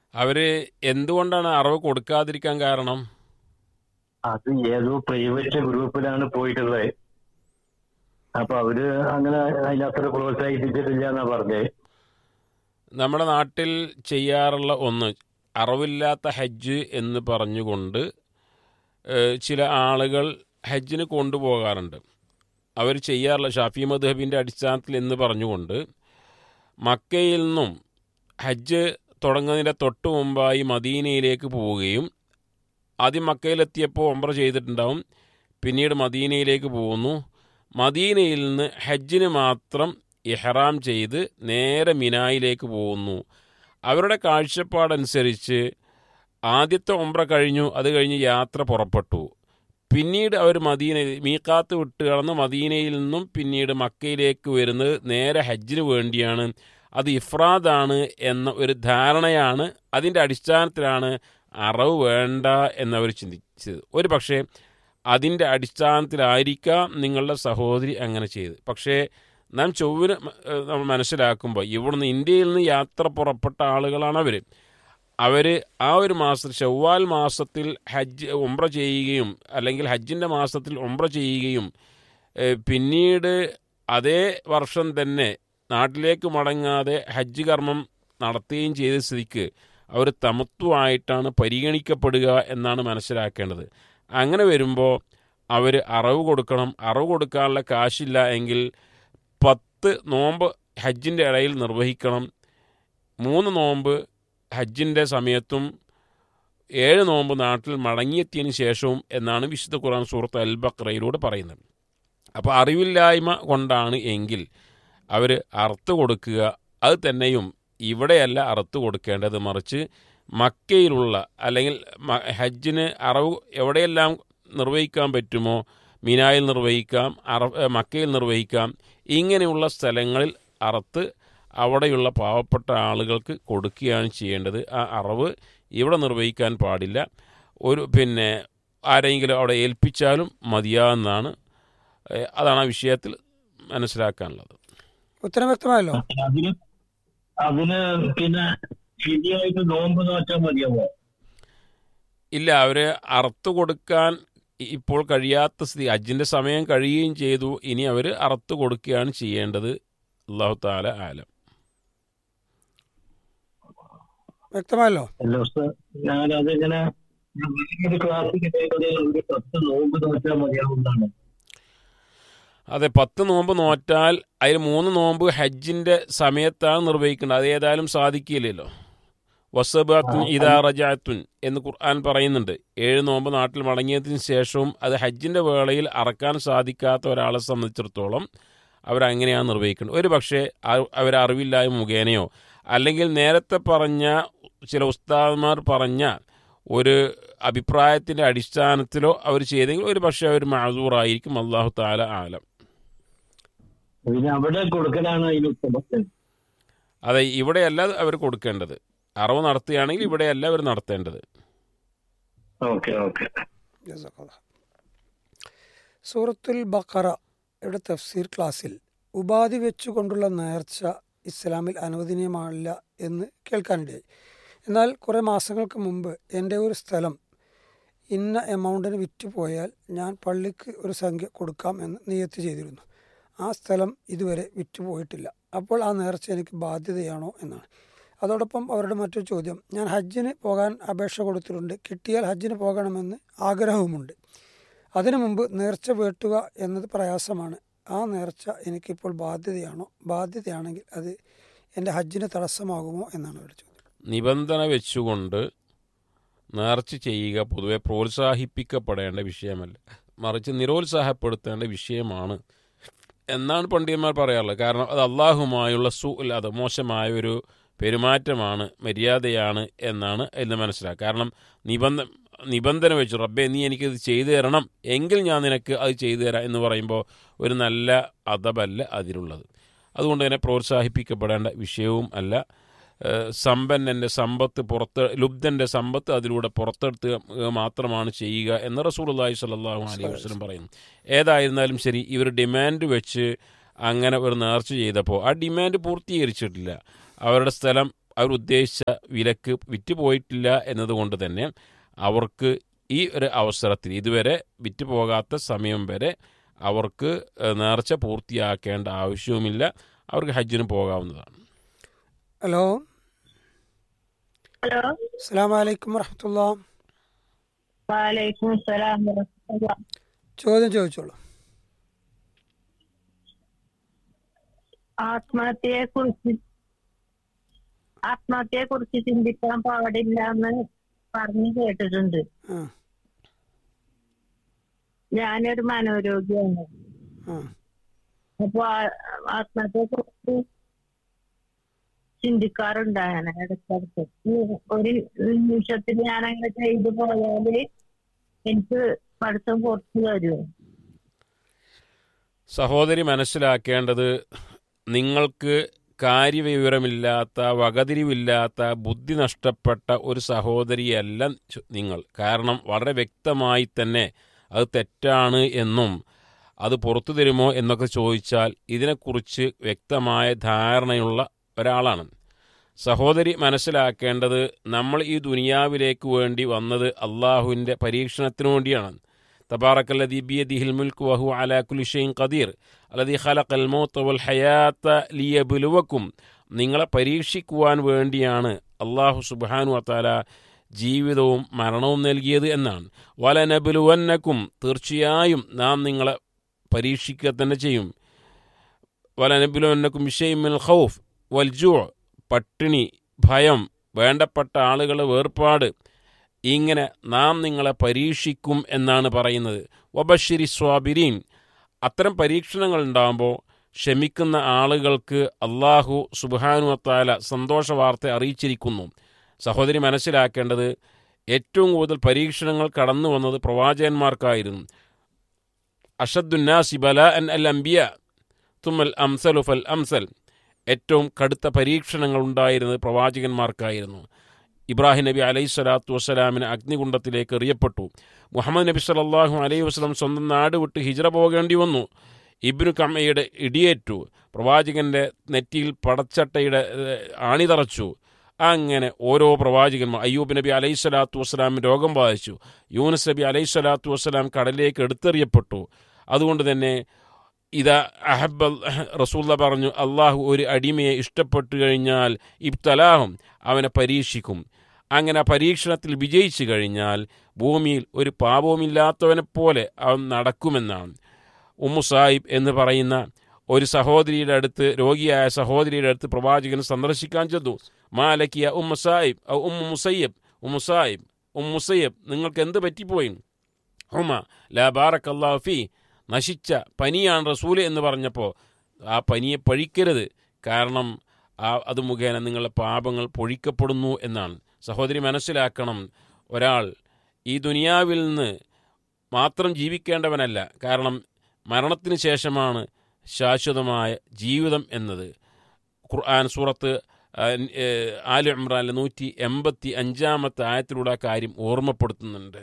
അവർ എന്തുകൊണ്ടാണ് അറിവ് കൊടുക്കാതിരിക്കാൻ കാരണം അത് ഏതോ പ്രൈവറ്റ് ഗ്രൂപ്പിലാണ് പോയിട്ടുള്ളത് അപ്പൊ അവര് അങ്ങനെ അതിനത്ര പ്രോത്സാഹിപ്പിച്ചിട്ടില്ല എന്നാ പറഞ്ഞേ നമ്മുടെ നാട്ടിൽ ചെയ്യാറുള്ള ഒന്ന് അറിവില്ലാത്ത ഹജ്ജ് എന്ന് പറഞ്ഞുകൊണ്ട് ഏഹ്, ചില ആളുകൾ ഹജ്ജിന് കൊണ്ടുപോകാറുണ്ട് അവർ ചെയ്യാറുള്ള ഷാഫി മദ്ഹബിൻ്റെ അടിസ്ഥാനത്തിൽ എന്ന് പറഞ്ഞുകൊണ്ട് മക്കയിൽ നിന്നും ഹജ്ജ് തുടങ്ങുന്നതിൻ്റെ തൊട്ട് മുമ്പായി മദീനയിലേക്ക് പോവുകയും ആദ്യം മക്കയിലെത്തിയപ്പോൾ ഒമ്പ്ര ചെയ്തിട്ടുണ്ടാവും പിന്നീട് മദീനയിലേക്ക് പോകുന്നു മദീനയിൽ നിന്ന് ഹജ്ജിന് മാത്രം ഇഹ്റാം ചെയ്ത് നേരെ മിനായിലേക്ക് പോകുന്നു അവരുടെ കാഴ്ചപ്പാടനുസരിച്ച് ആദ്യത്തെ ഒമ്പ്ര കഴിഞ്ഞു അത് കഴിഞ്ഞ് യാത്ര പുറപ്പെട്ടു പിന്നീട് അവർ മദീന മീക്കാത്ത് വിട്ട് കടന്ന് മദീനയിൽ നിന്നും പിന്നീട് മക്കയിലേക്ക് വരുന്നത് നേരെ ഹജ്ജിന് വേണ്ടിയാണ് അത് ഇഫ്രാദാണ് എന്ന ഒരു ധാരണയാണ് അതിൻ്റെ അടിസ്ഥാനത്തിലാണ് അറവ് വേണ്ട എന്നവർ ചിന്തിച്ചത് ഒരു പക്ഷേ അതിൻ്റെ അടിസ്ഥാനത്തിലായിരിക്കാം നിങ്ങളുടെ സഹോദരി അങ്ങനെ ചെയ്ത് പക്ഷേ നാം ചൊവ്വിന് മ- ഏഹ് നമ്മൾ മനസ്സിലാക്കുമ്പോൾ ഇവിടുന്ന് ഇന്ത്യയിൽ നിന്ന് യാത്ര പുറപ്പെട്ട ആളുകളാണ് അവർ അവർ ആ ഒരു മാസത്തിൽ ഷവ്വാൽ മാസത്തിൽ ഹജ്ജ് ഉംറ ചെയ്യുകയും അല്ലെങ്കിൽ ഹജ്ജിൻ്റെ മാസത്തിൽ ഉംറ ചെയ്യുകയും ഏഹ് പിന്നീട് അതേ വർഷം തന്നെ നാട്ടിലേക്ക് മടങ്ങാതെ ഹജ്ജ് കർമ്മം നടത്തുകയും ചെയ്ത സ്ഥിതിക്ക് അവർ തമത്വമായിട്ടാണ് പരിഗണിക്കപ്പെടുക എന്നാണ് മനസ്സിലാക്കേണ്ടത് അങ്ങനെ വരുമ്പോൾ അവർ അറവ് കൊടുക്കണം അറവ് കൊടുക്കാനുള്ള കാശില്ല എങ്കിൽ പത്ത് നോമ്പ് ഹജ്ജിൻ്റെ ഇടയിൽ നിർവഹിക്കണം മൂന്ന് നോമ്പ് ഹജ്ജിൻ്റെ സമയത്തും ഏഴ് നോമ്പ് നാട്ടിൽ മടങ്ങിയെത്തിയതിന് ശേഷവും എന്നാണ് വിശുദ്ധ ഖുർആൻ സൂറത്ത് അൽ ബക്രയിലൂടെ പറയുന്നത് അപ്പോൾ അറിവില്ലായ്മ കൊണ്ടാണ് എങ്കിൽ അവർ അറുത്ത് കൊടുക്കുക അത് തന്നെയും ഇവിടെയല്ല അറുത്ത് കൊടുക്കേണ്ടത് മറിച്ച് മക്കയിലുള്ള അല്ലെങ്കിൽ മ- ഹജ്ജിന് അറവ് എവിടെയെല്ലാം നിർവഹിക്കാൻ പറ്റുമോ മിനായിൽ നിർവഹിക്കാം അറ ഏ, മക്കയിൽ നിർവഹിക്കാം ഇങ്ങനെയുള്ള സ്ഥലങ്ങളിൽ അറുത്ത് അവിടെയുള്ള പാവപ്പെട്ട ആളുകൾക്ക് കൊടുക്കുകയാണ് ചെയ്യേണ്ടത് ആ അറവ് ഇവിടെ നിർവഹിക്കാൻ പാടില്ല ഒരു പിന്നെ ആരെങ്കിലും അവിടെ ഏൽപ്പിച്ചാലും മതിയാവുന്നതാണ് ഏ, അതാണ് ആ വിഷയത്തിൽ മനസ്സിലാക്കാനുള്ളത് ഉത്തരം വ്യക്തമായല്ലോ അതിന് അതിന് പിന്നെ ശരിയായിട്ട് നോമ്പ് നോറ്റാൽ മതിയാവോ ഇല്ല അവർ അറുത്ത് കൊടുക്കാൻ ഇപ്പോൾ കഴിയാത്ത സ്ഥിതി ഹജ്ജിൻ്റെ സമയം കഴിയുകയും ചെയ്തു ഇനി അവർ അറുത്ത് കൊടുക്കുകയാണ് ചെയ്യേണ്ടത് അള്ളാഹു താല ആലം വ്യക്തമായല്ലോ അല്ല ഉസ്താദ് ഞാൻ അതിങ്ങനെ ഒരു ക്ലാസ്സിൽ കേട്ടത് ഒരു പത്ത് നോമ്പ് നോറ്റാൽ മതിയാവുന്നതാണ് അതെ പത്ത് നോമ്പ് നോറ്റാൽ അതിൽ മൂന്ന് നോമ്പ് ഹജ്ജിൻ്റെ സമയത്താണ് നിർവഹിക്കേണ്ടത് അത് ഏതായാലും സാധിക്കില്ലല്ലോ വസബാത്തുൻ ഇദാ റജാത്തുൻ എന്ന് ഖുർആൻ പറയുന്നുണ്ട് ഏഴ് നോമ്പ് നാട്ടിൽ മടങ്ങിയതിന് ശേഷവും അത് ഹജ്ജിൻ്റെ വേളയിൽ അറക്കാൻ സാധിക്കാത്ത ഒരാളെ സംബന്ധിച്ചിടത്തോളം അവരങ്ങനെയാണ് നിർവഹിക്കുന്നത് ഒരു പക്ഷേ അവരറിവില്ലായ്മ മുഖേനയോ അല്ലെങ്കിൽ നേരത്തെ പറഞ്ഞ ചില ഉസ്താദ്മാർ പറഞ്ഞ ഒരു അഭിപ്രായത്തിൻ്റെ അടിസ്ഥാനത്തിലോ അവർ ചെയ്തെങ്കിൽ ഒരു പക്ഷേ അവർ മാസൂറായിരിക്കും അള്ളാഹു താല ആലം പിന്നെ അവിടെ കൊടുക്കലാണ് അതിന് ഉത്തമം അതെ ഇവിടെയല്ല അവർ കൊടുക്കേണ്ടത് അറവ് നടത്തുകയാണെങ്കിൽ ഇവിടെയല്ല അവർ നടത്തേണ്ടത് ഓക്കെ ഓക്കെ ജസാക്കല്ലാഹ്. സൂറത്തുൽ ബഖറ യുടെ തഫ്സീർ ക്ലാസ്സിൽ ഉപാധി വെച്ചുകൊണ്ടുള്ള നേർച്ച ഇസ്ലാമിൽ അനുവദനീയമാണില്ല എന്ന് കേൾക്കാനിടയായി എന്നാൽ കുറേ മാസങ്ങൾക്ക് മുമ്പ് എൻ്റെ ഒരു സ്ഥലം ഇന്ന എമൗണ്ടിന് വിറ്റുപോയാൽ ഞാൻ പള്ളിക്ക് ഒരു സംഖ്യ കൊടുക്കാം എന്ന് നിയത്ത് ചെയ്തിരുന്നു ആ സ്ഥലം ഇതുവരെ വിറ്റുപോയിട്ടില്ല അപ്പോൾ ആ നേർച്ച എനിക്ക് ബാധ്യതയാണോ എന്നാണ് അതോടൊപ്പം അവരുടെ മറ്റൊരു ചോദ്യം ഞാൻ ഹജ്ജിന് പോകാൻ അപേക്ഷ കൊടുത്തിട്ടുണ്ട് കിട്ടിയാൽ ഹജ്ജിന് പോകണമെന്ന് ആഗ്രഹവുമുണ്ട് അതിനു മുമ്പ് നേർച്ച വീട്ടുക എന്നത് പ്രയാസമാണ് ആ നേർച്ച എനിക്കിപ്പോൾ ബാധ്യതയാണോ ബാധ്യതയാണെങ്കിൽ അത് എൻ്റെ ഹജ്ജിന് തടസ്സമാകുമോ എന്നാണ് അവരുടെ ചോദ്യം നിബന്ധന വെച്ചുകൊണ്ട് നേർച്ച ചെയ്യുക പൊതുവെ പ്രോത്സാഹിപ്പിക്കപ്പെടേണ്ട വിഷയമല്ല മറിച്ച് നിരോത്സാഹപ്പെടുത്തേണ്ട വിഷയമാണ് എന്നാണ് പണ്ഡിതന്മാർ പറയാറുള്ളത് കാരണം അത് അള്ളാഹുമായുള്ള സു അത് മോശമായ ഒരു പെരുമാറ്റമാണ് മര്യാദയാണ് എന്നാണ് എന്ന് മനസ്സിലാക്കുക കാരണം നിബന്ധ നിബന്ധന വെച്ചു റബ്ബെ നീ എനിക്കിത് ചെയ്തു തരണം എങ്കിൽ ഞാൻ നിനക്ക് അത് ചെയ്തു തരാം എന്ന് പറയുമ്പോൾ ഒരു നല്ല അതബല്ല അതിലുള്ളത് അതുകൊണ്ട് തന്നെ പ്രോത്സാഹിപ്പിക്കപ്പെടേണ്ട വിഷയവും അല്ല ഏഹ് സമ്പന്നൻ്റെ സമ്പത്ത് പുറത്ത് ലുബ്ധൻ്റെ സമ്പത്ത് അതിലൂടെ പുറത്തെടുത്തുക മാത്രമാണ് ചെയ്യുക എന്ന് റസൂലുള്ളാഹി സ്വല്ലല്ലാഹു അലൈഹി വസല്ലം പറയുന്നു ഏതായിരുന്നാലും ശരി ഇവർ ഡിമാൻഡ് വെച്ച് അങ്ങനെ ഒരു നേർച്ച ചെയ്തപ്പോൾ ആ ഡിമാൻഡ് പൂർത്തീകരിച്ചിട്ടില്ല അവരുടെ സ്ഥലം അവർ ഉദ്ദേശിച്ച വിലക്ക് വിറ്റുപോയിട്ടില്ല എന്നതുകൊണ്ട് തന്നെ അവർക്ക് ഈ ഒരു അവസരത്തിൽ ഇതുവരെ വിറ്റുപോകാത്ത സമയം വരെ അവർക്ക് ഏഹ്, നേർച്ച പൂർത്തിയാക്കേണ്ട ആവശ്യവുമില്ല അവർക്ക് ഹജ്ജിന് പോകാവുന്നതാണ് ഹലോ ഹലോ അസ്സാം വലൈക്കും വറഹമത്തുള്ള വാലൈക്കും സലാം വറഹ്മത്തുള്ളാഹ്. ചോദ്യം ചോദിച്ചോളൂ ആത്മഹത്യയെ കുറിച്ച് ആത്മഹത്യയെ കുറിച്ച് ചിന്തിക്കാൻ പാടില്ല എന്ന് പറഞ്ഞു കേട്ടിട്ടുണ്ട് ആ ഞാനൊരു മനോരോഗിയാണ് ആ അപ്പൊ ആത്മഹത്യയെ കുറിച്ച് ചിന്തിക്കാറുണ്ട് അങ്ങനെ ഇടയ്ക്കിടയ്ക്ക് ഈ ഒരു നിമിഷത്തിൽ ഞാൻ അങ്ങനെ ചെയ്തു പോയാല് എനിക്ക് പഠിത്തം പുറത്തു തരുമോ സഹോദരി മനസ്സിലാക്കേണ്ടത് നിങ്ങൾക്ക് കാര്യവിവരമില്ലാത്ത വകതിരിവില്ലാത്ത ബുദ്ധി നഷ്ടപ്പെട്ട ഒരു സഹോദരിയല്ല ചു- നിങ്ങൾ കാരണം വളരെ വ്യക്തമായി തന്നെ അത് തെറ്റാണ് എന്നും അത് പുറത്തു തരുമോ എന്നൊക്കെ ചോദിച്ചാൽ ഇതിനെക്കുറിച്ച് വ്യക്തമായ ധാരണയുള്ള ഒരാളാണ് സഹോദരി മനസ്സിലാക്കേണ്ടത് നമ്മൾ ഈ ദുനിയാവിലേക്ക് വേണ്ടി വന്നത് അള്ളാഹുവിൻ്റെ പരീക്ഷണത്തിനു വേണ്ടിയാണ് തബാറക്കല്ലദീ ബിയദിഹിൽ മുൽക്ക് വഹു അലാ കുലി ഷൈൻ ഖദീർ അല്ലദീ ഖലഖൽ മൗത വൽ ഹയാത്ത ലിയബ്ലുവക്കും നിങ്ങളെ പരീക്ഷിക്കുവാൻ വേണ്ടിയാണ് അള്ളാഹു സുബ്ഹാനു വതആല ജീവിതവും മരണവും നൽകിയത് എന്നാണ് വലനബുലുവന്നക്കും തീർച്ചയായും നാം നിങ്ങളെ പരീക്ഷിക്കുക തന്നെ ചെയ്യും വലനബുലുവന്നക്കും വിഷയമിൽ ഖൗഫ് വൽജൂ പട്ടിണി ഭയം വേണ്ടപ്പെട്ട ആളുകളെ വേർപാട് ഇങ്ങനെ നാം നിങ്ങളെ പരീക്ഷിക്കും എന്നാണ് പറയുന്നത് വബഷിരി സ്വാബിരീൻ അത്തരം പരീക്ഷണങ്ങൾ ഉണ്ടാകുമ്പോൾ ക്ഷമിക്കുന്ന ആളുകൾക്ക് അള്ളാഹു സുബാനുവത്താല സന്തോഷ വാർത്ത അറിയിച്ചിരിക്കുന്നു സഹോദരി മനസ്സിലാക്കേണ്ടത് ഏറ്റവും കൂടുതൽ പരീക്ഷണങ്ങൾ കടന്നു വന്നത് പ്രവാചകന്മാർക്കായിരുന്നു അഷദ്ദുന്നാസി ബല അൻ അൽ അംബിയ തുമ്മൽ അംസലു ഫൽ അംസൽ ഏറ്റവും കടുത്ത പരീക്ഷണങ്ങൾ ഉണ്ടായിരുന്നത് പ്രവാചകന്മാർക്കായിരുന്നു ഇബ്രാഹിം നബി അലൈഹി സ്വലാത്തു വസ്സലാമിന് അഗ്നികുണ്ഡത്തിലേക്ക് എറിയപ്പെട്ടു മുഹമ്മദ് നബി സല്ലല്ലാഹു അലൈഹി വസ്ലം സ്വന്തം നാട് വിട്ട് ഹിജ്റ പോകേണ്ടി വന്നു ഇബ്നു കമ്മയുടെ ഇടിയേറ്റു പ്രവാചകന്റെ നെറ്റിയിൽ പടച്ചട്ടയുടെ ഏഹ്, ആണി തറച്ചു അങ്ങനെ ഓരോ പ്രവാചകന്മാർ അയ്യൂബ് നബി അലൈഹി സ്വലാത്തു വസ്സലാമിന് രോഗം ബാധിച്ചു യൂനുസ് നബി അലൈഹി സ്വലാത്തു വസ്സലാം കടലിലേക്ക് എടുത്തെറിയപ്പെട്ടു അതുകൊണ്ട് തന്നെ ഇതാ അഹബ് റസൂല്ല പറഞ്ഞു അള്ളാഹു ഒരു അടിമയെ ഇഷ്ടപ്പെട്ടു കഴിഞ്ഞാൽ ഇബ്തലാഹും അവനെ പരീക്ഷിക്കും അങ്ങനെ ആ പരീക്ഷണത്തിൽ വിജയിച്ചു കഴിഞ്ഞാൽ ഭൂമിയിൽ ഒരു പാപവുമില്ലാത്തവനെ പോലെ അവൻ നടക്കുമെന്നാണ് ഉമ്മു സാഹിബ് എന്ന് പറയുന്ന ഒരു സഹോദരിയുടെ അടുത്ത് രോഗിയായ സഹോദരിയുടെ അടുത്ത് പ്രവാചകൻ സന്ദർശിക്കാൻ ചെന്നു മാലക്കിയ ഉമ്മ സാഹിബ് ഔ ഉമ്മു മുസയ്യബ് ഉമ്മു സാഹിബ് ഉമ്മു മുസയ്യബ് നിങ്ങൾക്ക് എന്ത് പറ്റിപ്പോയി ഉമ്മ ലാ ബാറക്കല്ലാഹു ഫീ നശിച്ച പനിയാണ് റസൂല് എന്ന് പറഞ്ഞപ്പോൾ ആ പനിയെ പഴിക്കരുത് കാരണം ആ അത് മുഖേന നിങ്ങളുടെ പാപങ്ങൾ പൊഴിക്കപ്പെടുന്നു എന്നാണ് സഹോദരി മനസ്സിലാക്കണം ഒരാൾ ഈ ദുനിയാവിൽ നിന്ന് മാത്രം ജീവിക്കേണ്ടവനല്ല കാരണം മരണത്തിന് ശേഷമാണ് ശാശ്വതമായ ജീവിതം എന്നത് ഖുർആൻ സൂറത്ത് ആലു ഇമ്രാനിലെ നൂറ്റി എൺപത്തി അഞ്ചാമത്തെ ആയത്തിലൂടെ ആ കാര്യം ഓർമ്മപ്പെടുത്തുന്നുണ്ട്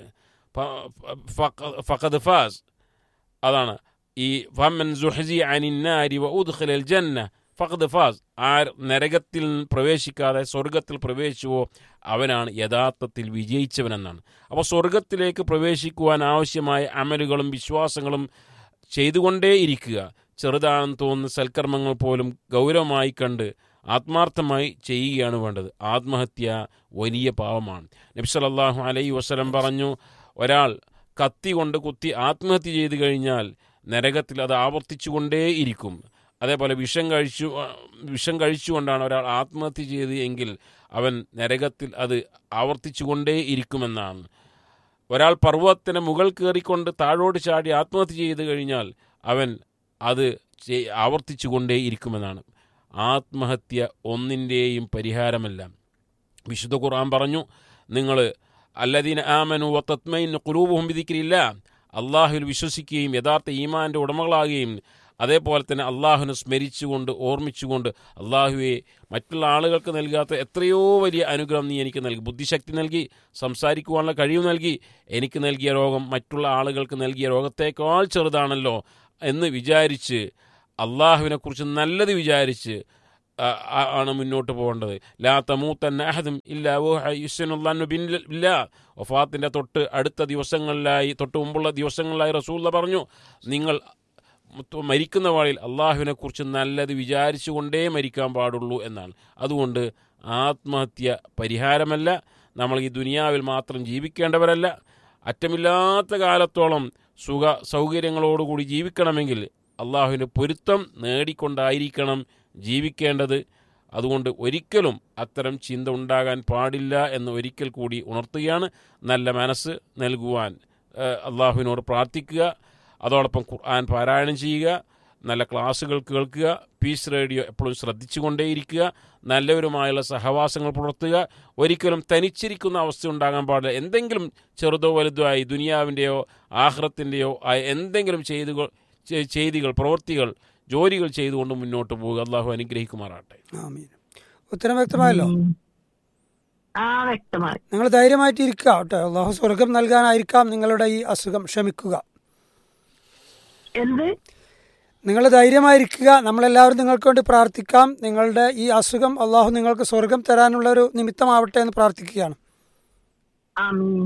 ഫഖദ് ഫാസ് അതാണ് ഈ ഫമൻ സുഹസി അനിന്നാരി വ ഉദ്ഖലൽ ജന്ന ഫഖദ് ഫാസ് ആ നരകത്തിൽ പ്രവേശിക്കാതെ സ്വർഗത്തിൽ പ്രവേശിച്ചുവോ അവനാണ് യഥാർത്ഥത്തിൽ വിജയിച്ചവനെന്നാണ് അപ്പോൾ സ്വർഗത്തിലേക്ക് പ്രവേശിക്കുവാൻ ആവശ്യമായ അമലുകളും വിശ്വാസങ്ങളും ചെയ്തുകൊണ്ടേയിരിക്കുക ചെറുതാണെന്ന് തോന്നുന്ന സൽക്കർമ്മങ്ങൾ പോലും ഗൗരവമായി കണ്ട് ആത്മാർത്ഥമായി ചെയ്യുകയാണ് വേണ്ടത് ആത്മഹത്യ വലിയ പാവമാണ് നബി സല്ലല്ലാഹു അലൈഹി വസല്ലം പറഞ്ഞു ഒരാൾ കത്തി കൊണ്ട് കുത്തി ആത്മഹത്യ ചെയ്തു കഴിഞ്ഞാൽ നരകത്തിൽ അത് ആവർത്തിച്ചുകൊണ്ടേയിരിക്കും അതേപോലെ വിഷം കഴിച്ചു വിഷം കഴിച്ചുകൊണ്ടാണ് ഒരാൾ ആത്മഹത്യ ചെയ്ത് എങ്കിൽ അവൻ നരകത്തിൽ അത് ആവർത്തിച്ചുകൊണ്ടേ ഇരിക്കുമെന്നാണ് ഒരാൾ പർവ്വതത്തിന് മുകൾ കയറിക്കൊണ്ട് താഴോട്ട് ചാടി ആത്മഹത്യ ചെയ്ത് കഴിഞ്ഞാൽ അവൻ അത് ആവർത്തിച്ചുകൊണ്ടേ ഇരിക്കുമെന്നാണ് ആത്മഹത്യ ഒന്നിൻ്റെയും പരിഹാരമല്ല വിശുദ്ധ ഖുർആൻ പറഞ്ഞു നിങ്ങൾ അല്ലദീന ആമനു വത്തത്മൈൻ കുലൂബുഹും വിധിക്കില്ല അള്ളാഹുവിൽ വിശ്വസിക്കുകയും യഥാർത്ഥ ഈമാൻ്റെ ഉടമകളാകുകയും അതേപോലെ തന്നെ അള്ളാഹുവിനെ സ്മരിച്ചുകൊണ്ട് ഓർമ്മിച്ചുകൊണ്ട് അള്ളാഹുവെ മറ്റുള്ള ആളുകൾക്ക് നൽകാത്ത എത്രയോ വലിയ അനുഗ്രഹം നീ എനിക്ക് നൽകി ബുദ്ധിശക്തി നൽകി സംസാരിക്കുവാനുള്ള കഴിവ് നൽകി എനിക്ക് നൽകിയ രോഗം മറ്റുള്ള ആളുകൾക്ക് നൽകിയ രോഗത്തേക്കാൾ ചെറുതാണല്ലോ എന്ന് വിചാരിച്ച് അള്ളാഹുവിനെക്കുറിച്ച് നല്ലത് വിചാരിച്ച് ആ, ആ, ആണ് മുന്നോട്ട് പോകേണ്ടത് ലാ തമൂത്തന്ന അഹദും ഇല്ല ഓ ഇല്ല വഫാത്തിൻ്റെ തൊട്ട് അടുത്ത ദിവസങ്ങളിലായി തൊട്ട് മുമ്പുള്ള ദിവസങ്ങളിലായി റസൂല്ല പറഞ്ഞു നിങ്ങൾ മു- മരിക്കുന്ന വാളിൽ അള്ളാഹുവിനെ കുറിച്ച് നല്ലത് വിചാരിച്ചുകൊണ്ടേ മരിക്കാൻ പാടുള്ളൂ എന്നാണ് അതുകൊണ്ട് ആത്മഹത്യ പരിഹാരമല്ല നമ്മൾ ഈ ദുനിയാവിൽ മാത്രം ജീവിക്കേണ്ടവരല്ല അറ്റമില്ലാത്ത കാലത്തോളം സുഖ സൗകര്യങ്ങളോടുകൂടി ജീവിക്കണമെങ്കിൽ അള്ളാഹുവിൻ്റെ പൊരുത്തം നേടിക്കൊണ്ടായിരിക്കണം ജീവിക്കേണ്ടത് അതുകൊണ്ട് ഒരിക്കലും അത്തരം ചിന്ത ഉണ്ടാകാൻ പാടില്ല എന്ന് ഒരിക്കൽ കൂടി ഉണർത്തുകയാണ് നല്ല മനസ്സ് നൽകുവാൻ ഏഹ്, അള്ളാഹുവിനോട് പ്രാർത്ഥിക്കുക അതോടൊപ്പം ഖുർആൻ പാരായണം ചെയ്യുക നല്ല ക്ലാസ്സുകൾ കേൾക്കുക പീസ് റേഡിയോ എപ്പോഴും ശ്രദ്ധിച്ചുകൊണ്ടേയിരിക്കുക നല്ലവരുമായുള്ള സഹവാസങ്ങൾ പുലർത്തുക ഒരിക്കലും തനിച്ചിരിക്കുന്ന അവസ്ഥ ഉണ്ടാകാൻ പാടില്ല എന്തെങ്കിലും ചെറുതോ വലുതോ ആയി ദുനിയാവിൻ്റെയോ ആഹ്റത്തിൻ്റെയോ ആയ എന്തെങ്കിലും ചെയ്തുകൾ ചെ- ചെയ്തികൾ പ്രവൃത്തികൾ ജോലികൾ ചെയ്തുകൊണ്ട് മുന്നോട്ട് പോവുക അള്ളാഹു അനുഗ്രഹിക്കുമാറാട്ടെ ആമീൻ ഉത്തരം വ്യക്തമായല്ലോ ആ വ്യക്തമായി നിങ്ങൾ ധൈര്യമായിട്ട് ഇരിക്കുക കേട്ടോ അള്ളാഹു സ്വർഗം നൽകാനായിരിക്കാം നിങ്ങളുടെ ഈ അസുഖം ക്ഷമിക്കുക എന്ത് നിങ്ങൾ ധൈര്യമായിരിക്കുക നമ്മളെല്ലാവരും നിങ്ങൾക്ക് വേണ്ടി പ്രാർത്ഥിക്കാം നിങ്ങളുടെ ഈ അസുഖം അള്ളാഹു നിങ്ങൾക്ക് സ്വർഗം തരാനുള്ള ഒരു നിമിത്തമാവട്ടെ എന്ന് പ്രാർത്ഥിക്കുകയാണ് ആമീൻ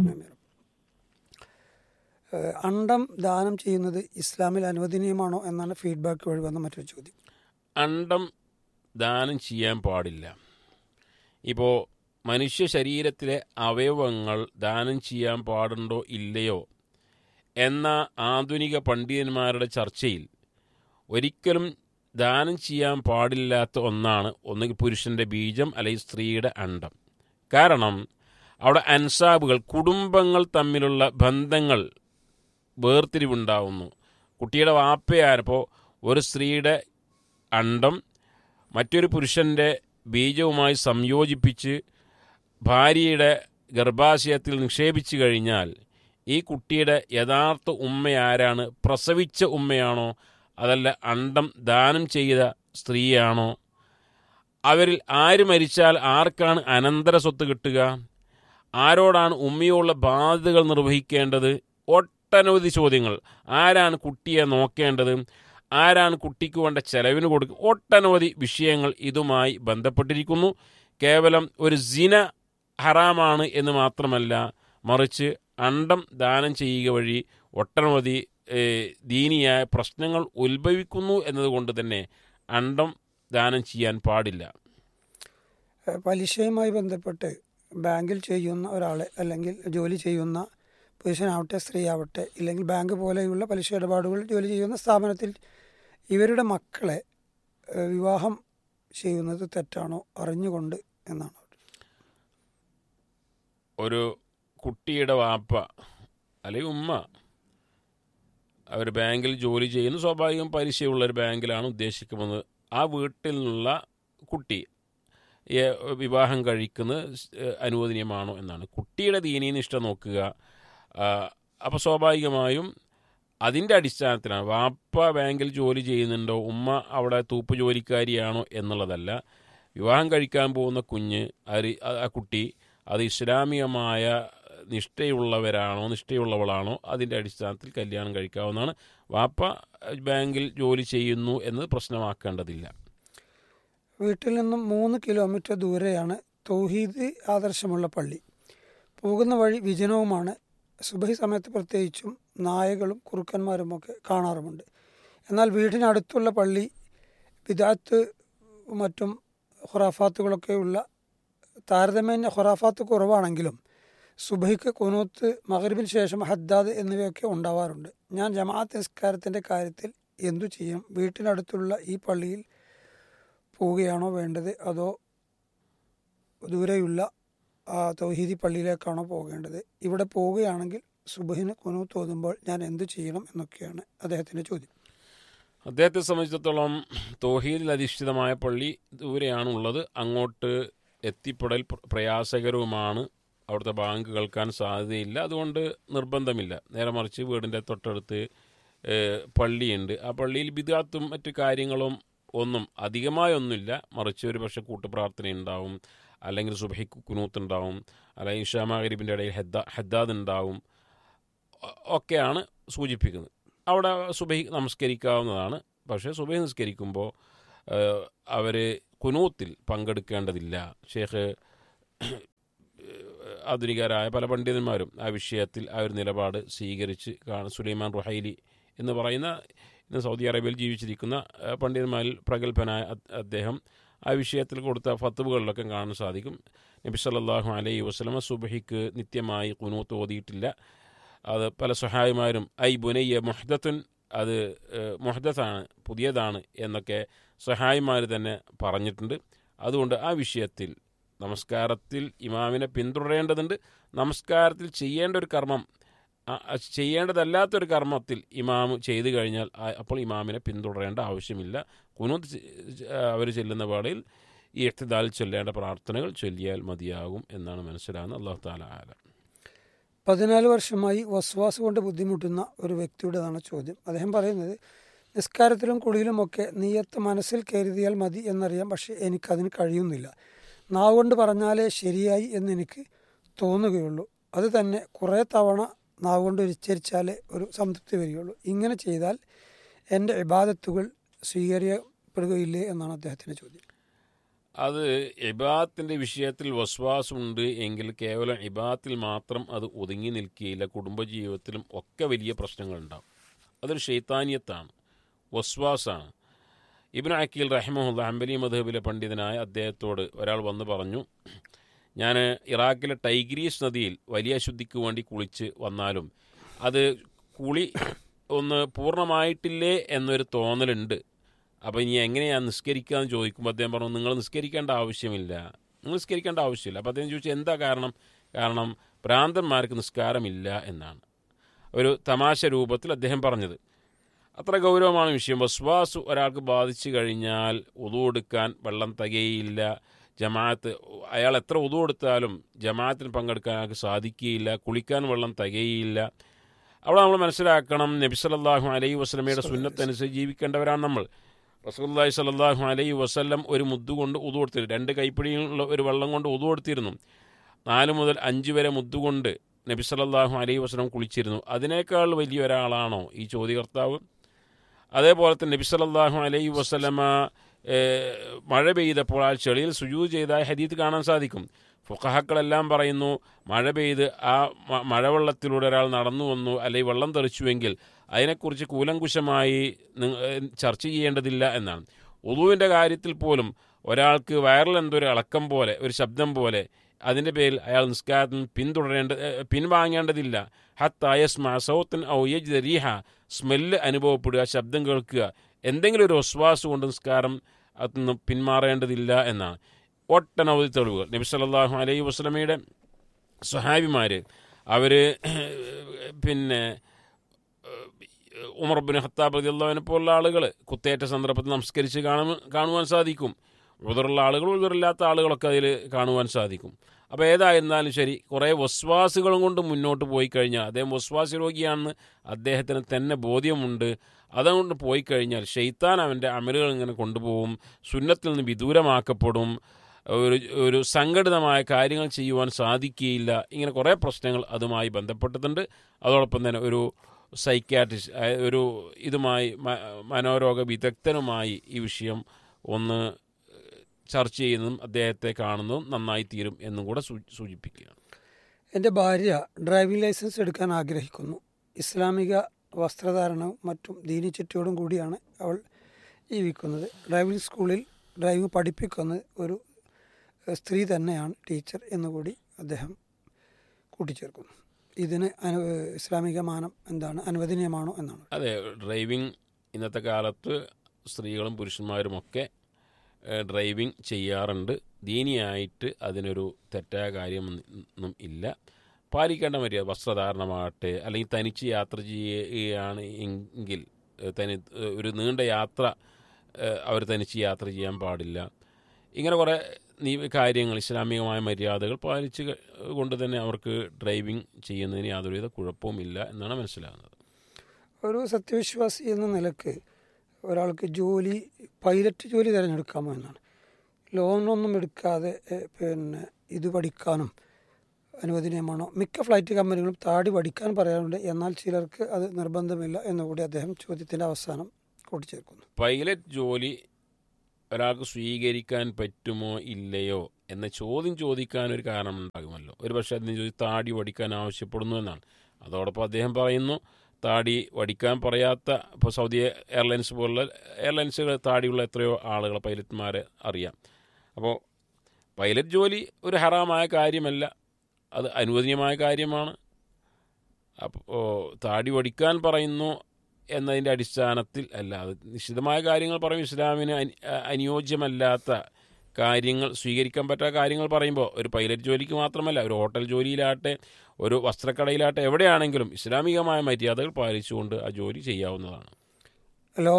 ഏഹ് അണ്ടം ദാനം ചെയ്യുന്നത് ഇസ്ലാമിൽ അനുവദനീയമാണോ എന്നാണ് ഫീഡ്ബാക്ക് വഴി വന്ന മറ്റൊരു ചോദ്യം അണ്ടം ദാനം ചെയ്യാൻ പാടില്ല ഇപ്പോൾ മനുഷ്യ ശരീരത്തിലെ അവയവങ്ങൾ ദാനം ചെയ്യാൻ പാടുണ്ടോ ഇല്ലയോ എന്ന ആധുനിക പണ്ഡിതന്മാരുടെ ചർച്ചയിൽ ഒരിക്കലും ദാനം ചെയ്യാൻ പാടില്ലാത്ത ഒന്നാണ് ഒന്നുകിൽ പുരുഷൻ്റെ ബീജം അല്ലെങ്കിൽ സ്ത്രീയുടെ അണ്ടം കാരണം അവിടെ അൻസാബുകൾ കുടുംബങ്ങൾ തമ്മിലുള്ള ബന്ധങ്ങൾ വേർതിരിവുണ്ടാവുന്നു കുട്ടിയുടെ വാപ്പയാരപ്പോൾ ഒരു സ്ത്രീയുടെ അണ്ടം മറ്റൊരു പുരുഷൻ്റെ ബീജവുമായി സംയോജിപ്പിച്ച് ഭാര്യയുടെ ഗർഭാശയത്തിൽ നിക്ഷേപിച്ചു കഴിഞ്ഞാൽ ഈ കുട്ടിയുടെ യഥാർത്ഥ ഉമ്മ ആരാണ് പ്രസവിച്ച ഉമ്മയാണോ അതല്ല അണ്ടം ദാനം ചെയ്ത സ്ത്രീയാണോ അവരിൽ ആര് മരിച്ചാൽ ആർക്കാണ് അനന്തര സ്വത്ത് കിട്ടുക ആരോടാണ് ഉമ്മയുള്ള ബാധ്യതകൾ നിർവഹിക്കേണ്ടത് ഒട്ടനവധി ചോദ്യങ്ങൾ ആരാണ് കുട്ടിയെ നോക്കേണ്ടത് ആരാണ് കുട്ടിക്ക് വേണ്ട ചെലവിന് കൊടുക്കുക ഒട്ടനവധി വിഷയങ്ങൾ ഇതുമായി ബന്ധപ്പെട്ടിരിക്കുന്നു കേവലം ഒരു സിന ഹറാമാണ് എന്ന് മാത്രമല്ല മറിച്ച് അണ്ടം ദാനം ചെയ്യുക വഴി ഒട്ടനവധി ഏഹ്, ദീനിയായ പ്രശ്നങ്ങൾ ഉത്ഭവിക്കുന്നു എന്നതുകൊണ്ട് തന്നെ അണ്ടം ദാനം ചെയ്യാൻ പാടില്ല ഏഹ് പലിശയുമായി ബന്ധപ്പെട്ട് ബാങ്കിൽ ചെയ്യുന്ന ഒരാളെ അല്ലെങ്കിൽ ജോലി ചെയ്യുന്ന പുരുഷനാവട്ടെ സ്ത്രീ ആവട്ടെ ഇല്ലെങ്കിൽ ബാങ്ക് പോലെയുള്ള പലിശ ഇടപാടുകൾ ജോലി ചെയ്യുന്ന സ്ഥാപനത്തിൽ ഇവരുടെ മക്കളെ ഏഹ് വിവാഹം ചെയ്യുന്നത് തെറ്റാണോ അറിഞ്ഞുകൊണ്ട് എന്നാണ് ഒരു കുട്ടിയുടെ വാപ്പ അല്ലെങ്കിൽ ഉമ്മ അവർ ബാങ്കിൽ ജോലി ചെയ്യുന്നു സ്വാഭാവികം പലിശയുള്ള ഒരു ബാങ്കിലാണ് ഉദ്ദേശിക്കുന്നത് ആ വീട്ടിൽ നിന്നുള്ള കുട്ടി ഏ, വിവാഹം കഴിക്കുന്നത് സ്- ഏ, അനുവദനീയമാണോ എന്നാണ് കുട്ടിയുടെ ദീനീന്ന് ഇഷ്ടം നോക്കുക അപ്പോൾ സ്വാഭാവികമായും അതിൻ്റെ അടിസ്ഥാനത്തിലാണ് വാപ്പ ബാങ്കിൽ ജോലി ചെയ്യുന്നുണ്ടോ ഉമ്മ അവിടെ തൂപ്പ് ജോലിക്കാരിയാണോ എന്നുള്ളതല്ല വിവാഹം കഴിക്കാൻ പോകുന്ന കുഞ്ഞ് അത് ആ- ആ കുട്ടി അത് ഇസ്ലാമികമായ നിഷ്ഠയുള്ളവരാണോ നിഷ്ഠയുള്ളവളാണോ അതിൻ്റെ അടിസ്ഥാനത്തിൽ കല്യാണം കഴിക്കാവുന്നതാണ് വാപ്പ അഹ്, ബാങ്കിൽ ജോലി ചെയ്യുന്നു എന്നത് പ്രശ്നമാക്കേണ്ടതില്ല വീട്ടിൽ നിന്നും മൂന്ന് കിലോമീറ്റർ ദൂരെയാണ് തൗഹീദ് ആദർശമുള്ള പള്ളി പോകുന്ന വഴി വിജനവുമാണ് സുബഹി സമയത്ത് പ്രത്യേകിച്ചും നായകളും കുറുക്കന്മാരുമൊക്കെ കാണാറുമുണ്ട് എന്നാൽ വീടിനടുത്തുള്ള പള്ളി വിദാത്ത് മറ്റും ഖുറാഫാത്തുകളൊക്കെയുള്ള താരതമ്യേന ഖുറാഫാത്ത് കുറവാണെങ്കിലും സുബഹിക്ക് കുനൂത്ത് മകരിബിന് ശേഷം ഹദ്ദാദ് എന്നിവയൊക്കെ ഉണ്ടാവാറുണ്ട് ഞാൻ ജമാഅത്ത് നിസ്കാരത്തിൻ്റെ കാര്യത്തിൽ എന്തു ചെയ്യും വീട്ടിനടുത്തുള്ള ഈ പള്ളിയിൽ പോവുകയാണോ വേണ്ടത് അതോ ദൂരെയുള്ള ആ, തൗഹീദി പള്ളിയിലേക്കാണോ പോകേണ്ടത് ഇവിടെ പോവുകയാണെങ്കിൽ സുബഹിന് കുനു തോന്നുമ്പോൾ ഞാൻ എന്തു ചെയ്യണം എന്നൊക്കെയാണ് അദ്ദേഹത്തിൻ്റെ ചോദ്യം അദ്ദേഹത്തെ സംബന്ധിച്ചിടത്തോളം തോഹീദിൽ അധിഷ്ഠിതമായ പള്ളി ദൂരെയാണ് ഉള്ളത് അങ്ങോട്ട് എത്തിപ്പെടൽ പ്ര- പ്രയാസകരവുമാണ് അവിടുത്തെ ബാങ്ക് കേൾക്കാൻ സാധ്യതയില്ല അതുകൊണ്ട് നിർബന്ധമില്ല നേരെ മറിച്ച് വീടിൻ്റെ തൊട്ടടുത്ത് ഏഹ്, പള്ളിയുണ്ട് ആ പള്ളിയിൽ ബിദാത്തും മറ്റു കാര്യങ്ങളും ഒന്നും അധികമായൊന്നുമില്ല മറിച്ച് ഒരു പക്ഷേ കൂട്ടുപ്രാർത്ഥന ഉണ്ടാവും അല്ലെങ്കിൽ സുബഹി കുനൂത്ത് ഉണ്ടാവും അല്ലെങ്കിൽ ഇഷാമാഗരീബിൻ്റെ ഇടയിൽ ഹെദ്ദ ഹദ്ദാദ് ഉണ്ടാവും ഒ- ഒക്കെയാണ് സൂചിപ്പിക്കുന്നത് അവിടെ സുബഹി നമസ്കരിക്കാവുന്നതാണ് പക്ഷേ സുബഹി നിസ്കരിക്കുമ്പോൾ അവർ കുനൂത്തിൽ പങ്കെടുക്കേണ്ടതില്ല ഷേഖ് ആധുനികരായ പല പണ്ഡിതന്മാരും ആ വിഷയത്തിൽ ആ ഒരു നിലപാട് സ്വീകരിച്ച് കാണും സുലൈമാൻ റുഹൈലി എന്ന് പറയുന്ന ഇന്ന് സൗദി അറേബ്യയിൽ ജീവിച്ചിരിക്കുന്ന ആ, പണ്ഡിതന്മാരിൽ പ്രഗത്ഭനായ അദ്- അദ്ദേഹം ആ വിഷയത്തിൽ കൊടുത്ത ഫത്തുവകളിലൊക്കെ കാണാൻ സാധിക്കും നബി സല്ലല്ലാഹു അലൈഹി വസല്ലമ സുബഹിക്ക് നിത്യമായി കുനൂത്ത് ഓതിയിട്ടില്ല അത് പല സഹായിമാരും ഐ ബുനയ്യ മുഹദത്തുൻ അത് ഏഹ്, മുഹദത്താണ് പുതിയതാണ് എന്നൊക്കെ സഹായിമാർ തന്നെ പറഞ്ഞിട്ടുണ്ട് അതുകൊണ്ട് ആ വിഷയത്തിൽ നമസ്കാരത്തിൽ ഇമാമിനെ പിന്തുടരേണ്ടതുണ്ട് നമസ്കാരത്തിൽ ചെയ്യേണ്ട ഒരു കർമ്മം ആ- ആ ചെയ്യേണ്ടതല്ലാത്തൊരു കർമ്മത്തിൽ ഇമാം ചെയ്തു കഴിഞ്ഞാൽ ആ- അപ്പോൾ ഇമാമിനെ പിന്തുടരേണ്ട ആവശ്യമില്ല കുനൂത്ത് അവർ ചെല്ലുന്ന വേളയിൽ ഈ എക്തിദാൽ ചൊല്ലേണ്ട പ്രാർത്ഥനകൾ ചൊല്ലിയാൽ മതിയാകും എന്നാണ് മനസ്സിലാകുന്നത് അള്ളാഹു താല ആലം പതിനാല് വർഷമായി വസ്വാസ് കൊണ്ട് ബുദ്ധിമുട്ടുന്ന ഒരു വ്യക്തിയുടേതാണ് ചോദ്യം അദ്ദേഹം പറയുന്നത് നിസ്കാരത്തിലും കുളിയിലുമൊക്കെ നീയത്ത് മനസ്സിൽ കരുതിയാൽ മതി എന്നറിയാം പക്ഷേ എനിക്കതിന് കഴിയുന്നില്ല നാവ് കൊണ്ട് പറഞ്ഞാലേ ശരിയായി എന്ന് എനിക്ക് തോന്നുകയുള്ളൂ അത് തന്നെ കുറേ തവണ നാവ് കൊണ്ട് ഉച്ചരിച്ചാലേ ഒരു സംതൃപ്തി വരികയുള്ളൂ ഇങ്ങനെ ചെയ്താൽ എൻ്റെ ഇബാദത്തുകൾ സ്വീകരിക്കപ്പെടുകയില്ലേ എന്നാണ് അദ്ദേഹത്തിൻ്റെ ചോദ്യം അത് ഇബാത്തിൻ്റെ വിഷയത്തിൽ വസ്വാസമുണ്ട് എങ്കിൽ കേവലം ഇബാത്തിൽ മാത്രം അത് ഒതുങ്ങി നിൽക്കുകയില്ല കുടുംബജീവിതത്തിലും ഒക്കെ വലിയ പ്രശ്നങ്ങളുണ്ടാവും അതൊരു ഷെയ്ത്താനിയത്താണ് വസ്വാസാണ് ഇബിൻ അക്കീൽ റഹിമുല്ല ഹംബലി മധബിലെ പണ്ഡിതനായ അദ്ദേഹത്തോട് ഒരാൾ വന്ന് പറഞ്ഞു ഞാൻ ഇറാഖിലെ ടൈഗ്രീസ് നദിയിൽ വലിയ ശുദ്ധിക്ക് വേണ്ടി കുളിച്ച് വന്നാലും അത് കുളി ഒന്ന് പൂർണ്ണമായിട്ടില്ലേ എന്നൊരു തോന്നലുണ്ട് അപ്പോൾ ഇനി എങ്ങനെയാണ് നിസ്കരിക്കുക എന്ന് ചോദിക്കുമ്പോൾ അദ്ദേഹം പറഞ്ഞു നിങ്ങൾ നിസ്കരിക്കേണ്ട ആവശ്യമില്ല നിങ്ങൾ നിസ്കരിക്കേണ്ട ആവശ്യമില്ല അപ്പോൾ അദ്ദേഹം ചോദിച്ചു എന്താ കാരണം കാരണം ഭ്രാന്തന്മാർക്ക് നിസ്കാരമില്ല എന്നാണ് ഒരു തമാശ രൂപത്തിൽ അദ്ദേഹം പറഞ്ഞത് അത്ര ഗൗരവമാണ് വിഷയം വസ്വാസ് ഒരാൾക്ക് ബാധിച്ചു കഴിഞ്ഞാൽ ഉതു കൊടുക്കാൻ വെള്ളം തികയില്ല ജമാഅത്ത് അയാൾ എത്ര ഉതു കൊടുത്താലും ജമാഅത്തിന് പങ്കെടുക്കാൻ അയാൾക്ക് സാധിക്കുകയില്ല കുളിക്കാൻ വെള്ളം തികയില്ല അവിടെ നമ്മൾ മനസ്സിലാക്കണം നബി സല്ലല്ലാഹു അലൈഹി വസല്ലമയുടെ സുന്നത്തനുസരിച്ച് ജീവിക്കേണ്ടവരാണ് നമ്മൾ റസൂലുള്ളാഹി സ്വല്ലല്ലാഹു അലൈഹി വസല്ലം ഒരു മുദ്ദു കൊണ്ട് ഉതു കൊടുത്തിരുന്നു രണ്ട് കൈപ്പിടിയുള്ള ഒരു വെള്ളം കൊണ്ട് ഉതു കൊടുത്തിരുന്നു നാല് മുതൽ അഞ്ച് വരെ മുദ്ദുകൊണ്ട് നബി സല്ലല്ലാഹു അലൈഹി വസല്ലം കുളിച്ചിരുന്നു അതിനേക്കാൾ വലിയ ഒരാളാണോ ഈ ചോദ്യകർത്താവ് അതേപോലെ തന്നെ നബി സല്ലല്ലാഹു അലൈഹി വസല്ലമ ഏഹ്, മഴ പെയ്തപ്പോൾ ആ ചെളിയിൽ സുജൂദ് ചെയ്തായ ഹദീത്ത് കാണാൻ സാധിക്കും ഫുഖഹക്കളെല്ലാം പറയുന്നു മഴ പെയ്ത് ആ മ- മഴവെള്ളത്തിലൂടെ ഒരാൾ നടന്നു വന്നു അല്ലെങ്കിൽ വെള്ളം തെറിച്ചുവെങ്കിൽ അതിനെക്കുറിച്ച് കൂലങ്കുശമായി നി- ഏഹ്, ചർച്ച ചെയ്യേണ്ടതില്ല എന്നാണ് ഉളുവിൻ്റെ കാര്യത്തിൽ പോലും ഒരാൾക്ക് വയറിൽ എന്തോ ഒരു ഇളക്കം പോലെ ഒരു ശബ്ദം പോലെ അതിൻ്റെ പേരിൽ അയാൾ നിസ്കാരത്തിൽ പിന്തുടരേണ്ട ഏഹ്, പിൻവാങ്ങേണ്ടതില്ല ഹത്തായസ് മാസൗത്തൻ ഔ യജ് റീഹ സ്മെല്ല് അനുഭവപ്പെടുക ശബ്ദം കേൾക്കുക എന്തെങ്കിലും ഒരു ഒസ്വാസ് കൊണ്ട് നിസ്കാരം അതിൽ പിന്മാറേണ്ടതില്ല എന്നാണ് ഒട്ടനവധി തെളിവുകൾ നബി സല്ലല്ലാഹു അലൈഹി വസ്ലമയുടെ സ്വഹാബിമാർ അവർ പിന്നെ ഏഹ്, ഉമർ ബിൻ ഖത്താബ് റളിയല്ലാഹുവിനെ പോലുള്ള ആളുകൾ കുത്തേറ്റ സന്ദർഭത്തിൽ നമസ്കരിച്ച് കാണു കാണുവാൻ സാധിക്കും ഉദറുള്ള ആളുകൾ ഉദറില്ലാത്ത ആളുകളൊക്കെ അതിൽ കാണുവാൻ സാധിക്കും അപ്പോൾ ഏതായിരുന്നാലും ശരി കുറേ വസ്വാസുകളും കൊണ്ട് മുന്നോട്ട് പോയി കഴിഞ്ഞാൽ അദ്ദേഹം വസ്വാസി രോഗിയാണെന്ന് അദ്ദേഹത്തിന് തന്നെ ബോധ്യമുണ്ട് അതുകൊണ്ട് പോയി കഴിഞ്ഞാൽ ഷെയ്ത്താൻ അവൻ്റെ അമലുകൾ ഇങ്ങനെ കൊണ്ടുപോകും സുന്നത്തിൽ നിന്ന് വിദൂരമാക്കപ്പെടും ഒരു ഒരു സംഘടിതമായ കാര്യങ്ങൾ ചെയ്യുവാൻ സാധിക്കുകയില്ല ഇങ്ങനെ കുറേ പ്രശ്നങ്ങൾ അതുമായി ബന്ധപ്പെട്ടിട്ടുണ്ട് അതോടൊപ്പം തന്നെ ഒരു സൈക്യാട്രിസ്റ്റ് അതായത് ഒരു ഇതുമായി മ- മനോരോഗ വിദഗ്ധനുമായി ഈ വിഷയം ഒന്ന് ചർച്ച ചെയ്യുന്നതും അദ്ദേഹത്തെ കാണുന്നതും നന്നായി തീരും എന്നും കൂടെ സൂ- സൂചിപ്പിക്കുകയാണ് എൻ്റെ ഭാര്യ ഡ്രൈവിംഗ് ലൈസൻസ് എടുക്കാൻ ആഗ്രഹിക്കുന്നു ഇസ്ലാമിക വസ്ത്രധാരണവും മറ്റും ദീനി ചുറ്റിയോടും കൂടിയാണ് അവൾ ജീവിക്കുന്നത് ഡ്രൈവിംഗ് സ്കൂളിൽ ഡ്രൈവിംഗ് പഠിപ്പിക്കുന്നത് ഒരു എഹ്, സ്ത്രീ തന്നെയാണ് ടീച്ചർ എന്നുകൂടി അദ്ദേഹം കൂട്ടിച്ചേർക്കുന്നു ഇതിന് അനു ഇസ്ലാമിക മാനം എന്താണ് അനുവദനീയമാണോ എന്നാണ് അതെ ഡ്രൈവിംഗ് ഇന്നത്തെ കാലത്ത് സ്ത്രീകളും പുരുഷന്മാരുമൊക്കെ ഏഹ്, ഡ്രൈവിംഗ് ചെയ്യാറുണ്ട് ദീനിയായിട്ട് അതിനൊരു തെറ്റായ കാര്യമൊന്നും ഇല്ല പാലിക്കേണ്ട മര്യാദ വസ്ത്രധാരണമാകട്ടെ അല്ലെങ്കിൽ തനിച്ച് യാത്ര ചെയ്യുകയാണ് എങ്കിൽ ഏഹ്, തനി ഏഹ്, ഒരു നീണ്ട യാത്ര അവർ തനിച്ച് യാത്ര ചെയ്യാൻ പാടില്ല ഇങ്ങനെ കുറേ നീ കാര്യങ്ങൾ ഇസ്ലാമികമായ മര്യാദകൾ പാലിച്ച് ക- കൊണ്ട് തന്നെ അവർക്ക് ഡ്രൈവിംഗ് ചെയ്യുന്നതിന് യാതൊരുവിധ കുഴപ്പവുമില്ല എന്നാണ് മനസ്സിലാകുന്നത് ഒരു സത്യവിശ്വാസി എന്ന നിലക്ക് ഒരാൾക്ക് ജോലി പൈലറ്റ് ജോലി തിരഞ്ഞെടുക്കാമോ എന്നാണ് ലോണൊന്നും എടുക്കാതെ എ, പിന്നെ ഇത് പഠിക്കാനും അനുവദനീയമാണോ മിക്ക ഫ്ലൈറ്റ് കമ്പനികളും താടി പഠിക്കാൻ പറയാറുണ്ട് എന്നാൽ ചിലർക്ക് അത് നിർബന്ധമില്ല എന്നുകൂടി അദ്ദേഹം ചോദ്യത്തിൻ്റെ അവസാനം കൂട്ടിച്ചേർക്കുന്നു പൈലറ്റ് ജോലി ഒരാൾക്ക് സ്വീകരിക്കാൻ പറ്റുമോ ഇല്ലയോ എന്ന ചോദ്യം ചോദിക്കാൻ ഒരു കാരണമുണ്ടാകുമല്ലോ ഒരു പക്ഷേ അതിന് ചോദി താടി വടിക്കാൻ ആവശ്യപ്പെടുന്നു എന്നാണ് അതോടൊപ്പം അദ്ദേഹം പറയുന്നു താടി വടിക്കാൻ പറയാത്ത ഇപ്പോൾ സൗദി എയർലൈൻസ് പോലുള്ള എയർലൈൻസുകൾ താടിയുള്ള എത്രയോ ആളുകൾ പൈലറ്റ്മാരെ അറിയാം അപ്പോൾ പൈലറ്റ് ജോലി ഒരു ഹറാമായ കാര്യമല്ല അത് അനുവദനീയമായ കാര്യമാണ് അപ്പോൾ താടി വടിക്കാൻ പറയുന്നു എന്നതിൻ്റെ അടിസ്ഥാനത്തിൽ അല്ല അത് നിശ്ചിതമായ കാര്യങ്ങൾ പറയും ഇസ്ലാമിന് അനി- അനുയോജ്യമല്ലാത്ത കാര്യങ്ങൾ സ്വീകരിക്കാൻ പറ്റാത്ത കാര്യങ്ങൾ പറയുമ്പോൾ ഒരു പൈലറ്റ് ജോലിക്ക് മാത്രമല്ല ഒരു ഹോട്ടൽ ജോലിയിലാട്ടെ ഒരു വസ്ത്രക്കടയിലാട്ടെ എവിടെയാണെങ്കിലും ഇസ്ലാമികമായ മര്യാദകൾ പാലിച്ചുകൊണ്ട് ആ ജോലി ചെയ്യാവുന്നതാണ് ഹലോ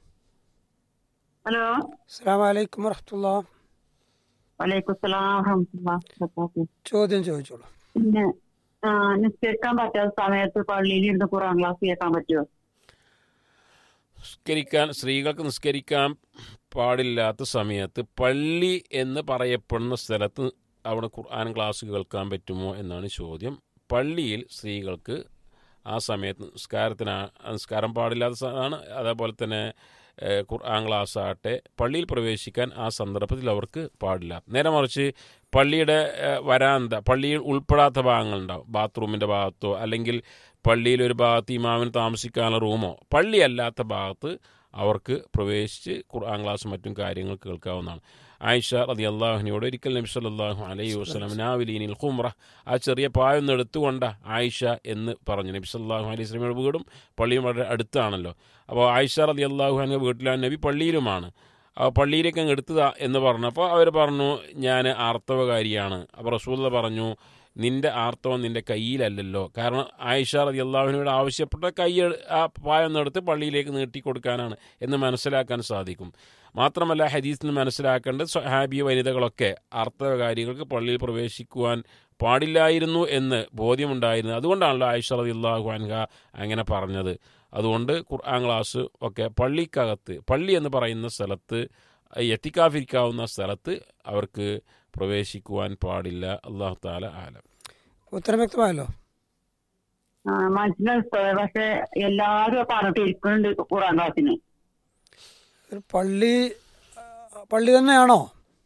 ഹലോ അസ്സാം വലൈക്കും വറഹത്തുള്ള വലൈക്കും സ്ലാം വറഹമത്തുള്ള ചോദ്യം ചോദിച്ചോളൂ പിന്നെ ആ, നിസ്കരിക്കാൻ പറ്റാത്ത സമയത്ത് പള്ളിയിൽ ഇരുന്ന് ഖുറാൻ ക്ലാസ് കേൾക്കാൻ പറ്റുമോ നിസ്കരിക്കാൻ സ്ത്രീകൾക്ക് നിസ്കരിക്കാൻ പാടില്ലാത്ത സമയത്ത് പള്ളി എന്ന് പറയപ്പെടുന്ന സ്ഥലത്ത് അവിടെ ഖുർആൻ ക്ലാസ് കേൾക്കാൻ പറ്റുമോ എന്നാണ് ചോദ്യം പള്ളിയിൽ സ്ത്രീകൾക്ക് ആ സമയത്ത് നിസ്കാരത്തിന് നിസ്കാരം പാടില്ലാത്ത സാധനമാണ് അതേപോലെ തന്നെ ഏഹ്, ഖുർആൻ ക്ലാസ് ആകട്ടെ പള്ളിയിൽ പ്രവേശിക്കാൻ ആ സന്ദർഭത്തിൽ അവർക്ക് പാടില്ല നേരെ മറിച്ച് പള്ളിയുടെ ഏഹ്, വരാന്ത പള്ളിയിൽ ഉൾപ്പെടാത്ത ഭാഗങ്ങളുണ്ടാവും ബാത്റൂമിൻ്റെ ഭാഗത്തോ അല്ലെങ്കിൽ പള്ളിയിൽ ഒരു ഭാഗത്ത് ഇമാമിന് താമസിക്കാനുള്ള റൂമോ പള്ളിയല്ലാത്ത ഭാഗത്ത് അവർക്ക് പ്രവേശിച്ച് ഖുർആൻ ക്ലാസ് മറ്റും കാര്യങ്ങൾ കേൾക്കാവുന്നതാണ് ആയിഷ റതി അള്ളാഹുവിനോട് ഒരിക്കൽ നബി സല്ലല്ലാഹു അലൈഹി വസ്ലം നാവിലീനിൽ ഖുംറ ആ ചെറിയ പായൊന്ന് എടുത്തുകൊണ്ട ആയിഷ എന്ന് പറഞ്ഞു നബി സല്ലല്ലാഹു അലൈഹി വസ്ലമിയുടെ വീടും പള്ളിയും വളരെ അടുത്താണല്ലോ അപ്പോൾ ആയിഷ റതി അള്ളാഹു അൻ്റെ വീട്ടിലാണ് നബി പള്ളിയിലുമാണ് അപ്പോൾ പള്ളിയിലേക്ക് അങ്ങ് എടുത്തതാ എന്ന് പറഞ്ഞപ്പോൾ അവർ പറഞ്ഞു ഞാൻ ആർത്തവകാരിയാണ് അപ്പോൾ റസൂല്ല പറഞ്ഞു നിന്റെ ആർത്തവം നിന്റെ കയ്യിലല്ലല്ലോ കാരണം ആയിഷ റതി അള്ളാഹുവിനോട് ആവശ്യപ്പെട്ട കൈ എട്- ആ പായൊന്നെടുത്ത് പള്ളിയിലേക്ക് നീട്ടിക്കൊടുക്കാനാണ് എന്ന് മനസ്സിലാക്കാൻ സാധിക്കും മാത്രമല്ല ഹദീസിൽ നിന്ന് മനസ്സിലാക്കേണ്ടത് സ്വഹാബി വനിതകളൊക്കെ ആർത്തവകാരികൾക്ക് പള്ളിയിൽ പ്രവേശിക്കുവാൻ പാടില്ലായിരുന്നു എന്ന് ബോധ്യമുണ്ടായിരുന്നു അതുകൊണ്ടാണല്ലോ ആയിഷ റതി അള്ളാഹു അൻഹ അങ്ങനെ പറഞ്ഞത് അതുകൊണ്ട് ഖുർആൻ ക്ലാസ് ഒക്കെ പള്ളിക്കകത്ത് പള്ളി എന്ന് പറയുന്ന സ്ഥലത്ത് എത്തിക്കാതിരിക്കാവുന്ന സ്ഥലത്ത് അവർക്ക് പ്രവേശിക്കുവാൻ പാടില്ല അള്ളാഹു താല ആലം ഉത്തരം വ്യക്തമായല്ലോ ആ, മനസ്സിലായി ഉസ്താദേ. പക്ഷെ എല്ലാരും പറഞ്ഞിട്ട് ഇരിക്കുന്നുണ്ട് ഖുറാൻ ക്ലാസ്സിന് ഒരു പള്ളി ആ, പള്ളി തന്നെയാണോ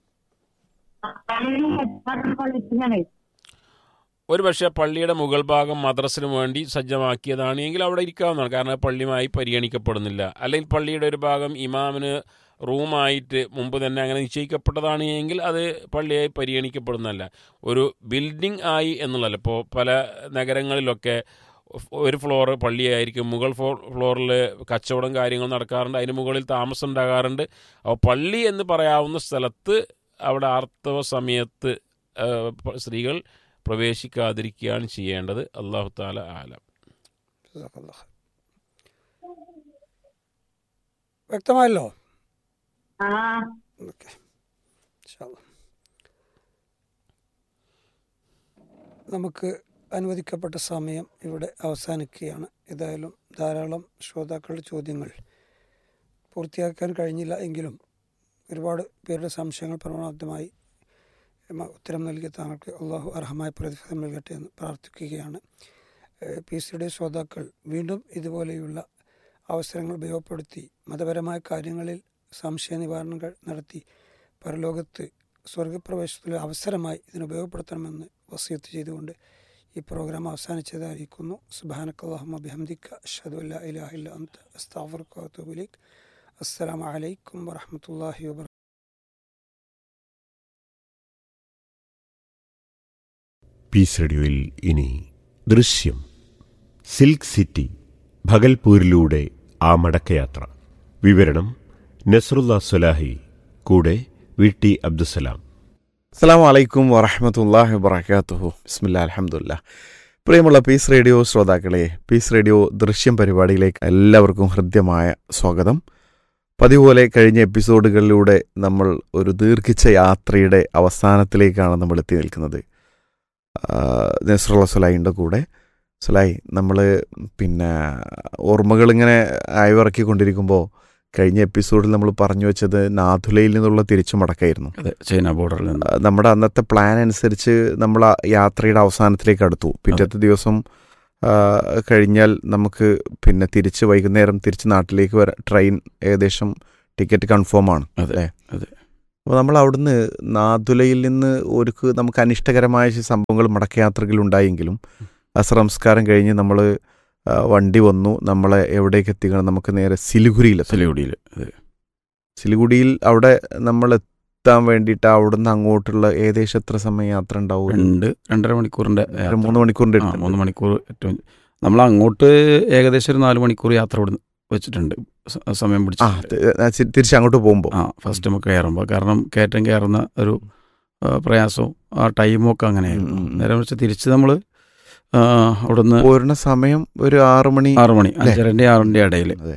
പള്ളിക്കാണ് ഒരു പക്ഷേ പള്ളിയുടെ മുകൾ ഭാഗം മദ്രസിന് വേണ്ടി സജ്ജമാക്കിയതാണ് എങ്കിൽ അവിടെ ഇരിക്കാവുന്നതാണ് കാരണം അത് പള്ളിയുമായി പരിഗണിക്കപ്പെടുന്നില്ല അല്ലെങ്കിൽ പള്ളിയുടെ ഒരു ഭാഗം ഇമാമിന് റൂമായിട്ട് മുമ്പ് തന്നെ അങ്ങനെ നിശ്ചയിക്കപ്പെട്ടതാണ് എങ്കിൽ അത് പള്ളിയായി പരിഗണിക്കപ്പെടുന്നതല്ല ഒരു ബിൽഡിംഗ് ആയി എന്നുള്ളതല്ല ഇപ്പോൾ പല നഗരങ്ങളിലൊക്കെ ഒരു ഫ്ലോറ് പള്ളിയായിരിക്കും മുകൾ ഫ്ലോർ ഫ്ലോറിൽ കച്ചവടം കാര്യങ്ങൾ നടക്കാറുണ്ട് അതിന് മുകളിൽ താമസം ഉണ്ടാകാറുണ്ട് അപ്പോൾ പള്ളി എന്ന് പറയാവുന്ന സ്ഥലത്ത് അവിടെ ആർത്തവ സമയത്ത് ആ, പ- സ്ത്രീകൾ പ്രവേശിക്കാതിരിക്കുകയാണ് ചെയ്യേണ്ടത് അള്ളാഹു താല ആലം ജസാക്കല്ലാഹ്. വ്യക്തമായല്ലോ ആ ഓക്കെ ഇൻഷാ അല്ലാ. നമുക്ക് അനുവദിക്കപ്പെട്ട സമയം ഇവിടെ അവസാനിക്കുകയാണ് ഏതായാലും ധാരാളം ശ്രോതാക്കളുടെ ചോദ്യങ്ങൾ പൂർത്തിയാക്കാൻ കഴിഞ്ഞില്ല എങ്കിലും ഒരുപാട് പേരുടെ സംശയങ്ങൾ പരമാവധമായി മ- ഉത്തരം നൽകിയ താങ്കൾക്ക് അള്ളാഹു അർഹമായ പ്രതിഫലം നൽകട്ടെ എന്ന് പ്രാർത്ഥിക്കുകയാണ് ഏഹ് പി സിയുടെ ശ്രോതാക്കൾ വീണ്ടും ഇതുപോലെയുള്ള അവസരങ്ങൾ ഉപയോഗപ്പെടുത്തി മതപരമായ കാര്യങ്ങളിൽ സംശയ നിവാരണങ്ങൾ നടത്തി പരലോകത്ത് സ്വർഗപ്രവേശത്തിലെ അവസരമായി ഇതിന് ഉപയോഗപ്പെടുത്തണമെന്ന് വസീത്ത് ചെയ്തുകൊണ്ട് ഈ പ്രോഗ്രാം അവസാനിച്ചതായിരിക്കുന്നു സുബാനക്കല്ലാഹുമ ബിഹംദിക്ക അഷ്ഹദു അല്ലാ ഇലാഹ ഇല്ല അൻത അസ്തഗ്ഫിറുക വഅതൂബു ഇലൈക് അസ്സലാമു അലൈക്കും വറഹ്മത്തുള്ളാഹി വബറകാതുഹു പീസ് റേഡിയോയിൽ ഇനി ദൃശ്യം സിൽക്ക് സിറ്റി ഭഗൽപൂരിലൂടെ ആ മടക്കയാത്ര വിവരണം നസറുല്ല സുലാഹി കൂടെ വി ടി അബ്ദുസലാം അസ്സാം വലൈക്കും വറഹമത്തല്ലാഹി വബർക്കാത്തുഹു ബിസ്മില്ലാ അലഹമുല്ല പ്രിയമുള്ള പീസ് റേഡിയോ ശ്രോതാക്കളെ പീസ് റേഡിയോ ദൃശ്യം പരിപാടിയിലേക്ക് എല്ലാവർക്കും ഹൃദ്യമായ സ്വാഗതം പതിപോലെ കഴിഞ്ഞ എപ്പിസോഡുകളിലൂടെ നമ്മൾ ഒരു ദീർഘിച്ച യാത്രയുടെ അവസാനത്തിലേക്കാണ് നമ്മൾ എത്തി നിൽക്കുന്നത് നസ്രുള്ള സുലായിൻ്റെ കൂടെ സുലായി നമ്മൾ പിന്നെ ഓർമ്മകൾ ഇങ്ങനെ അയവിറക്കിക്കൊണ്ടിരിക്കുമ്പോൾ കഴിഞ്ഞ എപ്പിസോഡിൽ നമ്മൾ പറഞ്ഞു വെച്ചത് നാഥുലയിൽ നിന്നുള്ള തിരിച്ചു മടക്കായിരുന്നു അതെ ചൈന ബോർഡറിൽ നിന്ന് ആ, നമ്മുടെ അന്നത്തെ പ്ലാൻ അനുസരിച്ച് നമ്മൾ ആ യാത്രയുടെ അവസാനത്തിലേക്ക് അടുത്തു പിറ്റത്തെ ദിവസം ആ, കഴിഞ്ഞാൽ നമുക്ക് പിന്നെ തിരിച്ച് വൈകുന്നേരം തിരിച്ച് നാട്ടിലേക്ക് വരാൻ ട്രെയിൻ ഏകദേശം ടിക്കറ്റ് കൺഫേം ആണ് അതെ, അല്ലേ അതെ. അപ്പോൾ നമ്മൾ അവിടുന്ന് നാതുലയിൽ നിന്ന് ഒരു നമുക്ക് അനിഷ്ടകരമായ ചില സംഭവങ്ങൾ മടക്കയാത്രകൾ ഉണ്ടായെങ്കിലും അസംസ്കാരം കഴിഞ്ഞ് നമ്മൾ വണ്ടി വന്നു നമ്മളെ എവിടേക്ക് എത്തിക്കണം നമുക്ക് നേരെ സിലിഗുരിയിലെത്തി സിലിഗുഡിയിൽ അതെ സിലിഗുഡിയിൽ അവിടെ നമ്മൾ എത്താൻ വേണ്ടിയിട്ട് അവിടുന്ന് അങ്ങോട്ടുള്ള ഏകദേശം എത്ര സമയം യാത്ര ഉണ്ടാവും ഒരു രണ്ട് രണ്ടര മണിക്കൂറിന്റെ ഒരു യാത്ര. മൂന്ന് മണിക്കൂറിന്റെ ആ, അടുത്തുണ്ട്. മൂന്ന് മണിക്കൂർ ഏറ്റവും നമ്മൾ അങ്ങോട്ട് ഏകദേശം ഒരു നാല് മണിക്കൂർ യാത്ര ഇവിടെ വെച്ചിട്ടുണ്ട് സ- സമയം ആ പിടിച്ചിട്ടുണ്ട് തി- ആ, ചി- തിരിച്ച് അങ്ങോട്ട് പോകുമ്പോൾ ആ ഫസ്റ്റ് നമുക്ക് കയറുമ്പോൾ കാരണം കയറ്റം കയറുന്ന ഒരു ആ, പ്രയാസവും ആ ടൈമും ഒക്കെ അങ്ങനെയായിരുന്നു ഉം, ഉം, ഉം. നേരെ വെച്ച് തിരിച്ച് നമ്മൾ അവിടുന്ന് പോരുന്ന സമയം ഒരു ആറ് മണി ആറു മണി അല്ലേ? അഞ്ചരൻ്റെ ആറിൻ്റെ ഇടയിൽ അതെ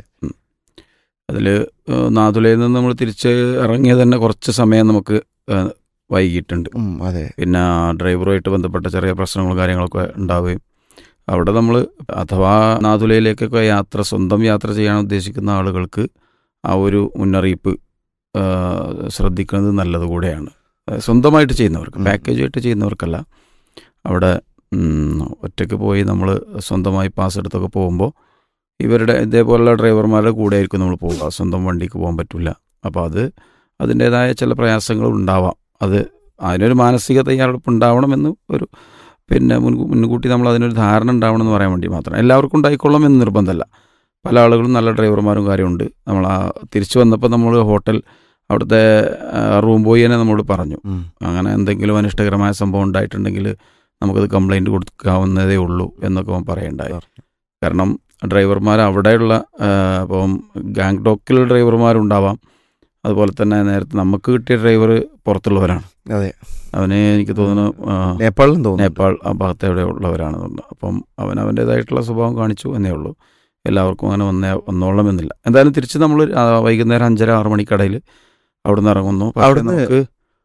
അതിൽ നാതുലയിൽ നിന്ന് നമ്മൾ തിരിച്ച് ഇറങ്ങിയ തന്നെ കുറച്ച് സമയം നമുക്ക് ആ, വൈകിട്ടുണ്ട് ഉം, അതെ പിന്നെ ഡ്രൈവറുമായിട്ട് ബന്ധപ്പെട്ട ചെറിയ പ്രശ്നങ്ങളും കാര്യങ്ങളൊക്കെ ഉണ്ടാവുകയും അവിടെ നമ്മൾ അഥവാ നാതുലയിലേക്കൊക്കെ യാത്ര സ്വന്തം യാത്ര ചെയ്യാൻ ഉദ്ദേശിക്കുന്ന ആളുകൾക്ക് ആ ഒരു മുന്നറിയിപ്പ് ആ, ശ്രദ്ധിക്കുന്നത് നല്ലത് കൂടെയാണ് ആ, സ്വന്തമായിട്ട് ചെയ്യുന്നവർക്ക് ഉം. പാക്കേജായിട്ട് ചെയ്യുന്നവർക്കല്ല അവിടെ ഉം, ഒറ്റയ്ക്ക് പോയി നമ്മൾ സ്വന്തമായി പാസ് എടുത്തൊക്കെ പോകുമ്പോൾ ഇവരുടെ ഇതേപോലുള്ള ഡ്രൈവർമാരുടെ കൂടെ ആയിരിക്കും നമ്മൾ പോവുക സ്വന്തം വണ്ടിക്ക് പോകാൻ പറ്റില്ല അപ്പോൾ അത് അതിൻ്റേതായ ചില പ്രയാസങ്ങൾ ഉണ്ടാവാം അത് അതിനൊരു മാനസിക തയ്യാറെടുപ്പ് ഉണ്ടാവണമെന്ന് ഒരു പിന്നെ മുൻകൂ മുൻകൂട്ടി നമ്മൾ അതിനൊരു ധാരണ ഉണ്ടാവണമെന്ന് പറയാൻ വേണ്ടി മാത്രം എല്ലാവർക്കും ഉണ്ടായിക്കൊള്ളാം എന്ന് നിർബന്ധമല്ല പല ആളുകളും നല്ല ഡ്രൈവർമാരും കാര്യമുണ്ട് നമ്മൾ ആ തിരിച്ചു വന്നപ്പോൾ നമ്മൾ ഹോട്ടൽ അവിടുത്തെ റൂം ബോയ് തന്നെ നമ്മളോട് പറഞ്ഞു ഉം. അങ്ങനെ എന്തെങ്കിലും അനിഷ്ടകരമായ സംഭവം ഉണ്ടായിട്ടുണ്ടെങ്കിൽ നമുക്കത് കംപ്ലൈൻറ്റ് കൊടുക്കാവുന്നതേ ഉള്ളൂ എന്നൊക്കെ അവൻ പറയണ്ടായി കാരണം ഡ്രൈവർമാർ അവിടെയുള്ള ആ, ഇപ്പം ഗാങ്ടോക്കിൽ ഡ്രൈവർമാരുണ്ടാവാം അതുപോലെ തന്നെ നേരത്തെ നമുക്ക് കിട്ടിയ ഡ്രൈവർ പുറത്തുള്ളവരാണ് അതെ അവന് എനിക്ക് തോന്നുന്നു ആ, നേപ്പാളിലും തോന്നുന്നു നേപ്പാൾ ആ ഭാഗത്ത് എവിടെ ഉള്ളവരാണ് തോന്നുന്നത് അപ്പം അവൻ അവൻ്റേതായിട്ടുള്ള സ്വഭാവം കാണിച്ചു എന്നേ ഉള്ളൂ എല്ലാവർക്കും അങ്ങനെ വന്നേ വന്നോളണമെന്നില്ല എന്തായാലും തിരിച്ച് നമ്മൾ വൈകുന്നേരം അഞ്ചര ആറ് മണിക്കടയിൽ അവിടുന്ന് ഇറങ്ങുന്നു പക്ഷേ അവിടുന്ന് നമുക്ക്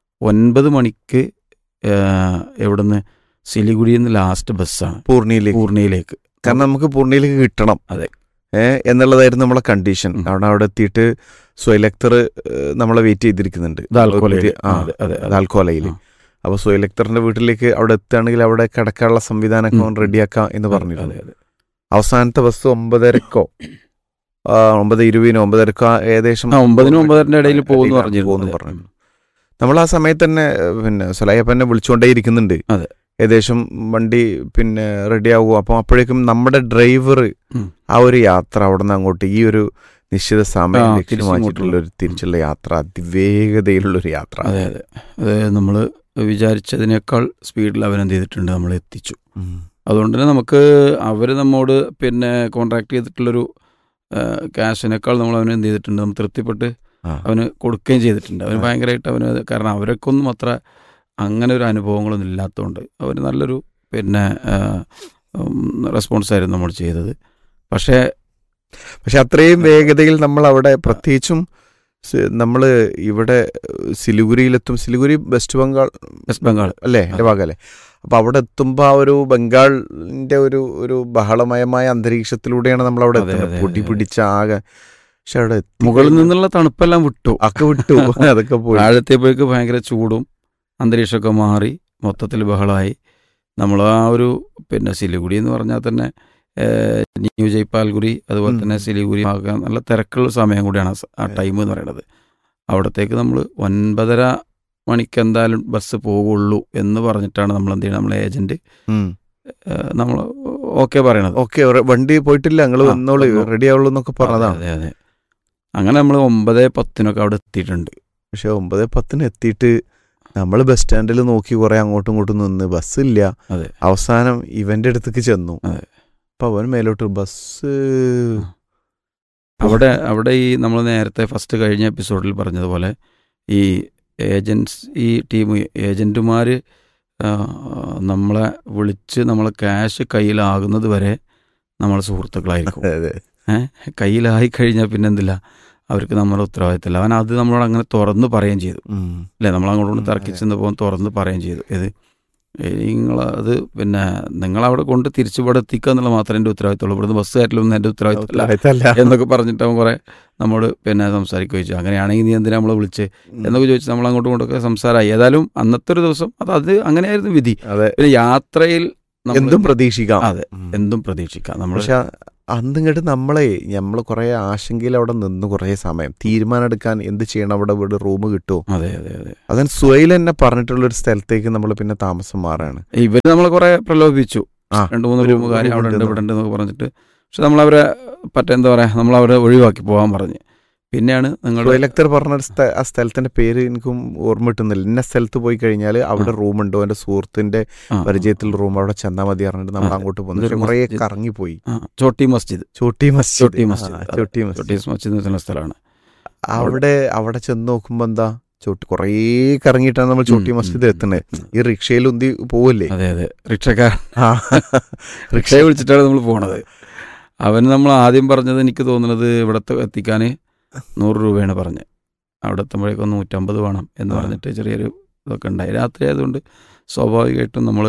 ഒൻപത് മണിക്ക് ആ, എവിടുന്ന് സിലിഗുഡിയിൽ നിന്ന് ലാസ്റ്റ് ബസ്സാണ് പൂർണിയിലേക്ക് പൂർണിയിലേക്ക് കാരണം നമുക്ക് പൂർണിയിലേക്ക് കിട്ടണം അതെ. ഏ എന്നുള്ളതായിരുന്നു നമ്മളെ കണ്ടീഷൻ ഉം. കാരണം അവിടെ എത്തിയിട്ട് സ്വൈലക്തർ നമ്മളെ വെയിറ്റ് ചെയ്തിരിക്കുന്നുണ്ട് ദാൽക്കോലയിൽ ആ അതെ അതെ അതെ. ദാൽക്കോലയിൽ ആ. അപ്പോൾ സ്വൈലക്തറിന്റെ വീട്ടിലേക്ക് അവിടെ എത്തുകയാണെങ്കിൽ അവിടെ കിടക്കാനുള്ള സംവിധാനമൊക്കെ ഉം. റെഡിയാക്കാം എന്ന് അതെ, പറഞ്ഞിരുന്നു അതെ, അതെ. അവസാനത്തെ ബസ് ഒമ്പതരക്കോ ആ, ഒമ്പത് ഇരുപതിനോ ഒമ്പതരക്കോ ആ ഏകദേശം ആ ഒമ്പതിനും ഒമ്പതരൻ്റെ ഇടയിൽ പോകുന്നു ഇടയിലാണ് പറഞ്ഞിരുന്നു പോകുന്നു അതെ. പറഞ്ഞു നമ്മൾ ആ സമയത്ത് തന്നെ പിന്നെ സുലൈഹപ്പനെ വിളിച്ചുകൊണ്ടേ ഇരിക്കുന്നുണ്ട് അതെ. ഏകദേശം വണ്ടി പിന്നെ റെഡി ആകും അപ്പം അപ്പോഴേക്കും നമ്മുടെ ഡ്രൈവർ ഉം. ആ ഒരു യാത്ര അവിടെ നിന്ന് അങ്ങോട്ട് ഈ ഒരു നിശ്ചിത സമയം ആ, ലക്ഷ്യമാക്കിയിട്ടുള്ള ഒരു തിരിച്ചുള്ള യാത്ര അതിവേഗതയിലുള്ള ഒരു യാത്ര അതെ അതെ അത് നമ്മൾ വിചാരിച്ചതിനേക്കാൾ സ്പീഡിൽ അവനെന്ത് ചെയ്തിട്ടുണ്ട് നമ്മൾ എത്തിച്ചു ഉം. അതുകൊണ്ട് തന്നെ നമുക്ക് അവർ നമ്മോട് പിന്നെ കോൺട്രാക്ട് ചെയ്തിട്ടുള്ളൊരു ക്യാഷിനേക്കാൾ നമ്മൾ അവന് എന്ത് ചെയ്തിട്ടുണ്ട് നമ്മൾ തൃപ്തിപ്പെട്ട് ആ. അവന് കൊടുക്കുകയും ചെയ്തിട്ടുണ്ട് അവന് ആ. ഭയങ്കരമായിട്ട് അവന് അത് കാരണം അവരൊക്കൊന്നും അത്ര അങ്ങനെ ഒരു അനുഭവങ്ങളൊന്നും ഇല്ലാത്തതുകൊണ്ട് അവർ നല്ലൊരു പിന്നെ റെസ്പോൺസ് ആയിരുന്നു നമ്മൾ ചെയ്തത് പക്ഷേ പക്ഷെ അത്രയും വേഗതയിൽ നമ്മൾ അവിടെ പ്രത്യേകിച്ചും നമ്മൾ ഇവിടെ സിലിഗുരിയിലെത്തും സിലിഗുരി വെസ്റ്റ് ബംഗാൾ വെസ്റ്റ് ബംഗാൾ അല്ലേ എൻ്റെ ഭാഗമല്ലേ അപ്പൊ അവിടെ എത്തുമ്പോൾ ആ ഒരു ബംഗാളിന്റെ ഒരു ഒരു ബഹളമയമായ അന്തരീക്ഷത്തിലൂടെയാണ് നമ്മൾ അവിടെ അതെ, എത്തുന്നത് അതെ, പൊടി അതെ. പിടിച്ച ആകെ പക്ഷെ അവിടെ എത്തി മുകളിൽ കഴിഞ്ഞാൽ നിന്നുള്ള തണുപ്പെല്ലാം വിട്ടു ഒക്കെ വിട്ടു അതൊക്കെ പോയി താഴത്തേപ്പോഴേക്ക് ഭയങ്കര ചൂടും അന്തരീക്ഷമൊക്കെ മാറി മൊത്തത്തിൽ ബഹളമായി നമ്മൾ ആ ഒരു പിന്നെ സിലിഗുഡി എന്ന് പറഞ്ഞാൽ തന്നെ ഏഹ്, ന്യൂ ജയ്പാൽഗുരി അതുപോലെ ഉം. തന്നെ സിലിഗുരി ആകാൻ നല്ല തിരക്കുള്ള സമയം കൂടിയാണ് ആ സ- ആ ടൈം എന്ന് പറയുന്നത് അവിടത്തേക്ക് നമ്മൾ ഒൻപതര മണിക്ക് എന്തായാലും ബസ് പോകുള്ളൂ എന്ന് പറഞ്ഞിട്ടാണ് നമ്മൾ എന്ത് ചെയ്യുന്നത് നമ്മളെ ഏജന്റ് നമ്മൾ ഓക്കെ പറയണത് ഓക്കെ വണ്ടി പോയിട്ടില്ല നിങ്ങൾ ആ, വന്നോളൂ വന്നോ. റെഡി ആവുള്ളൂ എന്നൊക്കെ പറഞ്ഞതാണ് അതെ അതെ അങ്ങനെ നമ്മൾ ഒമ്പത് പത്തിനൊക്കെ അവിടെ എത്തിയിട്ടുണ്ട് പക്ഷെ ഒമ്പത് പത്തിന് എത്തിയിട്ട് നമ്മൾ ബസ് സ്റ്റാൻഡിൽ നോക്കി കുറെ അങ്ങോട്ടും ഇങ്ങോട്ടും നിന്ന് ബസ്സില്ല അതെ. അവസാനം ഇവന്റെ അടുത്തേക്ക് ചെന്നു അതെ. അപ്പൊ അവൻ മേലോട്ട് ബസ് അവിടെ അവിടെ ഈ നമ്മൾ നേരത്തെ ഫസ്റ്റ് കഴിഞ്ഞ എപ്പിസോഡിൽ പറഞ്ഞതുപോലെ ഈ ഏജൻസ് ഈ ടീം ഏജൻറ്റുമാർ നമ്മളെ വിളിച്ച് നമ്മളെ ക്യാഷ് കയ്യിലാകുന്നത് വരെ നമ്മളെ സുഹൃത്തുക്കളായിരിക്കും അതെ കയ്യിലായി കഴിഞ്ഞാൽ പിന്നെ എന്തില്ല അവർക്ക് നമ്മുടെ ഉത്തരവാദിത്തമില്ല അവൻ അത് നമ്മളോട് അങ്ങനെ തുറന്ന് പറയുകയും ചെയ്തു ഉം. അല്ലേ നമ്മൾ അങ്ങോട്ട് ഉം, തർക്കിച്ചെന്നപ്പോൾ തുറന്ന് പറയുകയും ചെയ്തു ഇത് നിങ്ങളത് പിന്നെ നിങ്ങളവിടെ കൊണ്ട് തിരിച്ചു ഇവിടെ എത്തിക്കുക എന്നുള്ള മാത്രമേ എൻ്റെ ഉത്തരവാദിത്തമുള്ളൂ ഇവിടുന്ന് ബസ് കയറ്റലൊന്നും എൻ്റെ ഉത്തരവാദിത്തമല്ല ഉത്തരവാദിത്തമല്ല. എന്നൊക്കെ പറഞ്ഞിട്ട് അവൻ കുറെ നമ്മോട് പിന്നെ സംസാരിക്കുകയും ചോദിച്ചു അങ്ങനെയാണെങ്കിൽ നീ എന്തിനാ നമ്മളെ വിളിച്ച് എന്നൊക്കെ ചോദിച്ചു നമ്മൾ അങ്ങോട്ടും ഇങ്ങോട്ടൊക്കെ സംസാരമായി ഏതായാലും അന്നത്തെ ഒരു ദിവസം അത് അത് അങ്ങനെയായിരുന്നു വിധി അതെ പിന്നെ യാത്രയിൽ നമ്മൾ എന്തും പ്രതീക്ഷിക്കാം അതെ ഉം. എന്തും പ്രതീക്ഷിക്കാം നമ്മൾ പക്ഷെ അന്ന് ഇങ്ങോട്ട് നമ്മളെ നമ്മൾ കുറേ ആശങ്കയിൽ അവിടെ നിന്ന് കുറേ സമയം തീരുമാനം എടുക്കാൻ എന്ത് ചെയ്യണം അവിടെ ഇവിടെ റൂം കിട്ടുമോ അതെ അതെ അതെ അതിന് സുഹൈൽ തന്നെ പറഞ്ഞിട്ടുള്ള ഒരു സ്ഥലത്തേക്ക് നമ്മൾ പിന്നെ താമസം മാറാണ് ഇവര് നമ്മളെ കുറെ പ്രലോഭിപ്പിച്ചു ആ, രണ്ട് മൂന്ന് ഒരു റൂം കാര്യം അവിടെ ഉണ്ട് room ഇവിടെ ഉണ്ട് എന്നൊക്കെ പറഞ്ഞിട്ട് പക്ഷെ നമ്മളവരെ പറ്റ എന്താ പറയാ നമ്മളവരെ ഒഴിവാക്കി പോകാൻ പറഞ്ഞ് പിന്നെയാണ് നിങ്ങൾ സുഹൈൽ അക്തർ പറഞ്ഞ ഒരു സ്ഥ- ആ സ്ഥലത്തിന്റെ പേര് എനിക്കും ഓർമ്മ കിട്ടുന്നില്ല ഇന്ന സ്ഥലത്ത് പോയി കഴിഞ്ഞാൽ അവിടെ റൂമുണ്ടോ എന്റെ സുഹൃത്തിന്റെ പരിചയത്തിൽ റൂം അവിടെ ചെന്നാൽ മതി പറഞ്ഞിട്ട് നമ്മൾ അതെ. അങ്ങോട്ട് പോകുന്നു ഇതൊരു പക്ഷെ കുറേ മസ്ജിദ്. കറങ്ങി പോയി ചോട്ടി മസ്ജിദ് ചോട്ടി മസ്ജിദ് ചോട്ടി മസ്ജിദ് ആ, അതെ. ചോട്ടി ചോട്ടി മസ്ജിദ് മസ്ജിദ് എന്ന് പറയുന്ന സ്ഥലമാണ് അവിടെ അവിടെ ചെന്ന് നോക്കുമ്പോ എന്താ ചോട്ടി കുറേ കറങ്ങിയിട്ടാണ് നമ്മൾ ചോട്ടി ഉം, മസ്ജിദ് ഉം, എത്തുന്നത് ഉം. ഈ റിക്ഷയിൽ ഉന്തി പോവല്ലേ അതെ അതെ റിക്ഷക്കാർ ആ. റിക്ഷയെ വിളിച്ചിട്ടാണ് നമ്മൾ പോണത് അവന് നമ്മൾ ആദ്യം പറഞ്ഞത് എനിക്ക് തോന്നുന്നത് ഇവിടത്തെ എത്തിക്കാൻ നൂറ് രൂപയാണ് പറഞ്ഞത് അവിടെ എത്തുമ്പോഴേക്കും നൂറ്റമ്പത് വേണം എന്ന് ആ. പറഞ്ഞിട്ട് ചെറിയൊരു ഇതൊക്കെ ഉണ്ടായി രാത്രി ആയതുകൊണ്ട് സ്വാഭാവികമായിട്ടും നമ്മൾ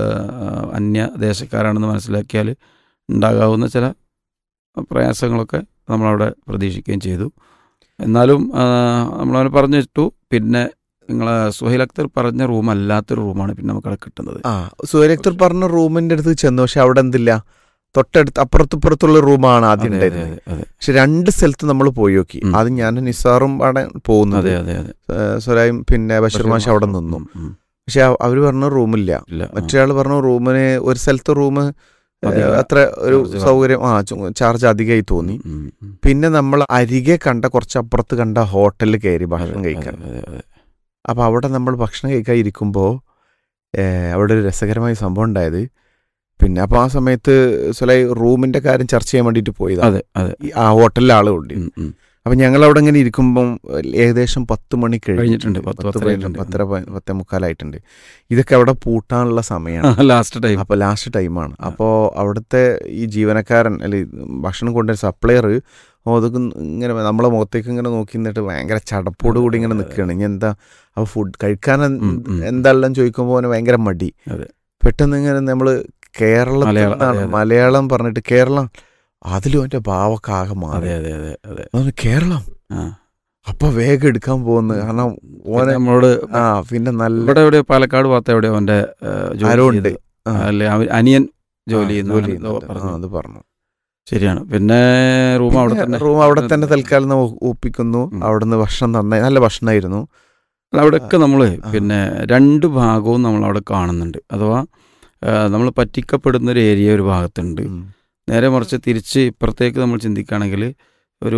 അന്യ ദേശക്കാരാണെന്ന് മനസ്സിലാക്കിയാൽ ഉണ്ടാകാവുന്ന ചില പ്രയാസങ്ങളൊക്കെ നമ്മളവിടെ പ്രതീക്ഷിക്കുകയും ചെയ്തു എന്നാലും ആ, നമ്മളവനെ പറഞ്ഞിട്ടു പിന്നെ നിങ്ങളെ സുഹൈൽ അക്തർ പറഞ്ഞ റൂം അല്ലാത്തൊരു റൂമാണ് പിന്നെ നമുക്കവിടെ കിട്ടുന്നത് ആ സൂര്യക്തർ പറഞ്ഞ റൂമിന്റെ അടുത്ത് ചെന്നു പക്ഷെ അവിടെ എന്തില്ല തൊട്ടടുത്ത് അപ്പുറത്തിപ്പുറത്തുള്ള റൂമാണ് ആദ്യം അതെ, അതെ, ഉണ്ടായിരുന്നത് അതെ, അതെ. പക്ഷെ രണ്ട് സ്ഥലത്ത് നമ്മൾ പോയി നോക്കി ഉം. ആദ്യം ഞാൻ നിസാറും അവിടെ പോകുന്നത് അതെ അതെ അതെ സ്വരായും പിന്നെ ബഷീർ മാഷ് അവിടെ നിന്നു ഉം, ഉം. പക്ഷെ അവ- അവര് പറഞ്ഞ റൂമില്ല ഇല്ല ആ. മറ്റേ ആള് പറഞ്ഞു റൂമിന് ഒരു സ്ഥലത്തെ റൂം അധികം അത്ര ഒരു charge സൗകര്യം ആ ചാർജ് അധികമായി തോന്നി ഉം, ഉം. പിന്നെ നമ്മൾ അരികെ കണ്ട കുറച്ച് അപ്പുറത്ത് കണ്ട ഹോട്ടലിൽ കയറി ഭക്ഷണം അതെ, കഴിക്കാൻ അതെ, അതെ, അതെ. അപ്പൊ അവിടെ നമ്മൾ ഭക്ഷണം കഴിക്കാൻ ഇരിക്കുമ്പോൾ അവിടെ ഒരു രസകരമായ സംഭവം ഉണ്ടായത് പിന്നെ അപ്പൊ ആ സമയത്ത് സുലൈ റൂമിന്റെ കാര്യം ചർച്ച ചെയ്യാൻ വേണ്ടിയിട്ട് പോയതാണ് അതെ അതെ ആ ഹോട്ടലിലെ ആളുകൊണ്ട് ഉം, ഉം. അപ്പൊ ഞങ്ങൾ അവിടെ ഇങ്ങനെ ഇരിക്കുമ്പം ഏകദേശം പത്ത് മണി കഴിഞ്ഞിട്ടുണ്ട്. പത്ത് പത്ത് പത്തര പതിനൊന്ന് ആയിട്ടുണ്ട്. പത്തര പ- പത്തേ മുക്കാലായിട്ടുണ്ട് ഇതൊക്കെ അവിടെ പൂട്ടാനുള്ള സമയമാണ് ലാസ്റ്റ് ടൈം അപ്പോൾ ലാസ്റ്റ് ടൈമാണ് അപ്പോൾ അവിടുത്തെ ഈ ജീവനക്കാരൻ അല്ലെ ഭക്ഷണം കൊണ്ടുവരുന്ന സപ്ലയർ ഓ അതൊക്കെ ഇങ്ങനെ നമ്മളെ മുഖത്തേക്ക് ഇങ്ങനെ നോക്കി നിന്നിട്ട് ഭയങ്കര ചടപ്പോട് കൂടി ഇങ്ങനെ നിൽക്കുകയാണ് ഇനി എന്താ അപ്പോൾ ഫുഡ് കഴിക്കാൻ എന്ത് ഉം, ഉം. എന്തെല്ലാം ചോദിക്കുമ്പോൾ അവന് ഭയങ്കര മടി അതെ. പെട്ടെന്ന് ഇങ്ങനെ നമ്മൾ കേരളത്തിൽ മലയാളം, നിന്നാണ് അതെ, അതെ. മലയാളം പറഞ്ഞിട്ട് കേരളം അതിലും എൻ്റെ ഭാവമൊക്കെ ആകെ അതെ മാറി അതെ അതെ അതെ അവന് കേരളം ആ. അപ്പൊ വേഗം എടുക്കാൻ പോകുന്നു കാരണം പിന്നെ ഓനെ നമ്മളോട് ആ പിന്നെ നല്ല ഇവിടെ എവിടെ പാലക്കാട് ഭാഗത്ത് എവിടെ അവന്റെ ആ, ജോലി ആരോ ഉണ്ട്. ചെയ്ത്. ആ. അല്ലെ അവൻ അനിയൻ ജോലി ആ, ചെയ്യുന്ന ജോലി അങ്ങനെ എന്തോ ചെയ്യുന്നുണ്ട്. ആ, പറഞ്ഞു അത് പറഞ്ഞു ശരിയാണ് പിന്നെ റൂം അവിടെ തന്നെ റൂം അവിടെ തന്നെ തൽക്കാലം നമ്മ ഒപ്പിക്കുന്നു ഉം. അവിടുന്ന് ഭക്ഷണം നന്നായി നല്ല ഭക്ഷണമായിരുന്നു അല്ല, അവിടെയൊക്കെ നമ്മൾ ആ. പിന്നെ രണ്ട് ഭാഗവും നമ്മൾ അവിടെ കാണുന്നുണ്ട് അഥവാ നമ്മൾ പറ്റിക്കപ്പെടുന്ന ഒരു ഏരിയ ഒരു ഭാഗത്തുണ്ട് ഉം. നേരെ മറിച്ച് തിരിച്ച് ഇപ്പുറത്തേക്ക് നമ്മൾ ചിന്തിക്കുകയാണെങ്കിൽ ഒരു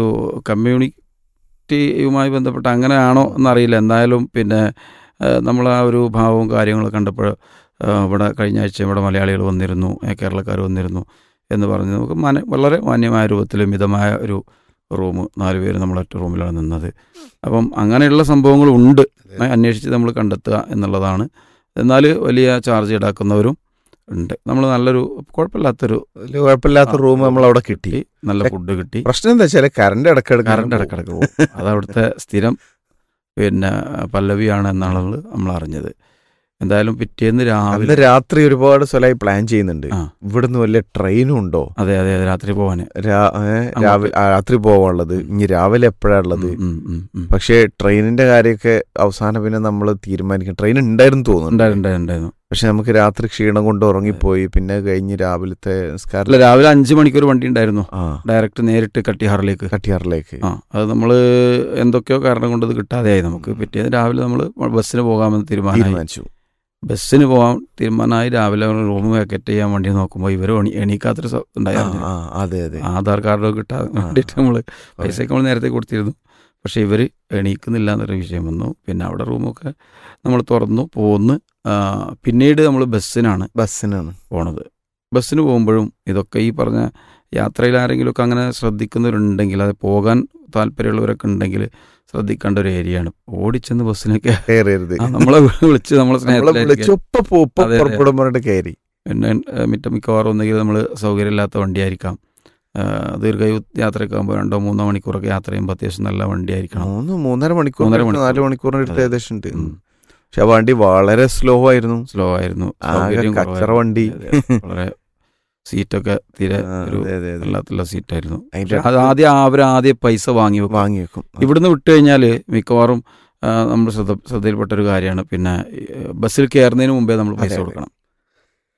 കമ്മ്യൂണിറ്റിയുമായി ബന്ധപ്പെട്ട് അങ്ങനെയാണോ എന്നറിയില്ല എന്തായാലും പിന്നെ നമ്മൾ ആ ഒരു ഭാവവും കാര്യങ്ങളും കണ്ടപ്പോൾ ആ, ഇവിടെ കഴിഞ്ഞ ആഴ്ച ഇവിടെ മലയാളികൾ വന്നിരുന്നു ഏ, കേരളക്കാർ വന്നിരുന്നു എന്ന് പറഞ്ഞ് നമുക്ക് മന വളരെ മാന്യമായ രൂപത്തിൽ മിതമായ ഒരു റൂം നാല് പേര് നമ്മളൊറ്റ റൂമിലാണ് നിന്നത് അപ്പം അങ്ങനെയുള്ള സംഭവങ്ങളുണ്ട് അന്വേഷിച്ച് നമ്മൾ കണ്ടെത്തുക എന്നുള്ളതാണ് എന്നാൽ വലിയ ചാർജ് ഈടാക്കുന്നവരും ഉണ്ട് നമ്മൾ നല്ലൊരു കുഴപ്പമില്ലാത്തൊരു വലിയ കുഴപ്പമില്ലാത്ത റൂം നമ്മൾ അവിടെ കിട്ടി നല്ല ഫുഡ് കിട്ടി പ്രശ്നം എന്താ വെച്ചാൽ കറണ്ട് ഇടക്കിടക്ക് കറണ്ട് ഇടക്കിടക്ക് പോകും അത് അവിടുത്തെ സ്ഥിരം പിന്നെ പല്ലവിയാണ് എന്നാണ് നമ്മൾ നമ്മൾ അറിഞ്ഞത് എന്തായാലും പിറ്റേന്ന് അന്ന് രാവിലെ രാത്രി ഒരുപാട് സ്ഥലമായി പ്ലാൻ ചെയ്യുന്നുണ്ട് ആ. ഇവിടുന്ന് വല്ല ട്രെയിനും ഉണ്ടോ അതെ അതെ അതെ രാത്രി പോവാന് രാ- ഏ, രാവിലെ ആ, രാത്രി പോവാനുള്ളത് ഇനി രാവിലെ എപ്പോഴാ ഉള്ളത് ഉം, ഉം, ഉം. പക്ഷേ ട്രെയിനിന്റെ കാര്യമൊക്കെ അവസാനം പിന്നെ നമ്മൾ തീരുമാനിക്കും ട്രെയിൻ ഉണ്ടായിരുന്നു തോന്നുന്നു ഉണ്ടായിരുന്നു ഉണ്ടായിരുന്നു പക്ഷെ നമുക്ക് രാത്രി ക്ഷീണം കൊണ്ട് ഉറങ്ങിപ്പോയി പിന്നെ അത് കഴിഞ്ഞ് രാവിലത്തെ നിസ്കാരം അല്ല രാവിലെ അഞ്ച് മണിക്കൂർ വണ്ടി ഉണ്ടായിരുന്നു ആ ഡയറക്റ്റ് നേരിട്ട് കട്ടിഹാറിലേക്ക് കട്ടിയാറിലേക്ക് ആ അത് നമ്മൾ എന്തൊക്കെയോ കാരണം കൊണ്ട് അത് കിട്ടാതെയായി നമുക്ക് പിറ്റേന്ന് രാവിലെ നമ്മൾ ബസ്സിന് പോകാമെന്ന് തീരുമാനമായി തീരുമാനിച്ചു ബസ്സിന് പോകാൻ തീരുമാനമായി രാവിലെ റൂം വേക്കറ്റ് ചെയ്യാൻ വേണ്ടി നോക്കുമ്പോൾ ഇവർ എണീ എണീക്കാത്തൊരു സ- ആ, ഉണ്ടായിരുന്നു ആ, അതെ അതെ ആധാർ കാർഡോ കിട്ടാൻ ആ, വേണ്ടിയിട്ട് നമ്മൾ പൈസയൊക്കെ നമ്മൾ നേരത്തെ കൊടുത്തിരുന്നു പക്ഷേ ഇവർ എണീക്കുന്നില്ല എന്നൊരു വിഷയം വന്നു പിന്നെ അവിടെ റൂമൊക്കെ നമ്മൾ തുറന്നു പോന്ന് ആ, പിന്നീട് നമ്മൾ ബസ്സിനാണ് ബസ്സിനാണ് പോണത് ബസ്സിന് പോകുമ്പോഴും ഇതൊക്കെ ഈ പറഞ്ഞ യാത്രയിൽ ആരെങ്കിലുമൊക്കെ അങ്ങനെ ശ്രദ്ധിക്കുന്നവരുണ്ടെങ്കിൽ അത് പോകാൻ താല്പര്യമുള്ളവരൊക്കെ ഉണ്ടെങ്കിൽ ശ്രദ്ധിക്കേണ്ട ഒരു ഏരിയയാണ് ഓടിച്ചെന്ന് ബസ്സിനൊക്കെ കയറരുത് ആ, നമ്മളെ വിളിച്ച് നമ്മളെ നമ്മളെ സ്നേഹത്തിലേക്ക് വിളിച്ച് ഒപ്പ പോ ഒപ്പ അതെ, അതെ. പുറപ്പെടും പറഞ്ഞിട്ട് കയറി പിന്നെ ഏഹ്, മിറ്റ മിക്കവാറും ഒന്നെങ്കിൽ നമ്മൾ സൗകര്യമില്ലാത്ത വണ്ടിയായിരിക്കാം ഏഹ്, ദീർഘ യാത്രയൊക്കെ ആകുമ്പോൾ രണ്ടോ മൂന്നോ മണിക്കൂറൊക്കെ യാത്ര ചെയ്യുമ്പോൾ അത്യാവശ്യം നല്ല വണ്ടിയായിരിക്കണം മൂന്ന് മൂന്നര മണിക്കൂർ മൂന്നര നാല് മണിക്കൂർ. മണിക്കൂറിന് അടുത്ത് അതെ. ഏകദേശം ഉണ്ട് ഉം. പക്ഷെ ആ വണ്ടി വളരെ സ്ലോ ആയിരുന്നു സ്ലോ ആയിരുന്നു ആകെ സൗകര്യം കച്ചറ കുറവായിരുന്നു. വണ്ടി. അതെ, അതെ. വളരെ സീറ്റൊക്കെ തീരെ ആ, ഒരു അതെ, അതെ, അതെ. അല്ലാത്തുള്ള സീറ്റായിരുന്നു അതിന്റെ അത് ആദ്യം അവർ ആദ്യം പൈസ വാങ്ങി വെക്കും വാങ്ങി വെക്കും ഇവിടുന്ന് വിട്ട് കഴിഞ്ഞാൽ മിക്കവാറും ആ, നമ്മൾ ശ്രദ്ധ ശ്രദ്ധയിൽപ്പെട്ട ഒരു കാര്യമാണ് പിന്നെ ഈ, ബസ്സിൽ കയറുന്നതിന് മുമ്പേ നമ്മൾ പൈസ അതെ, അതെ. കൊടുക്കണം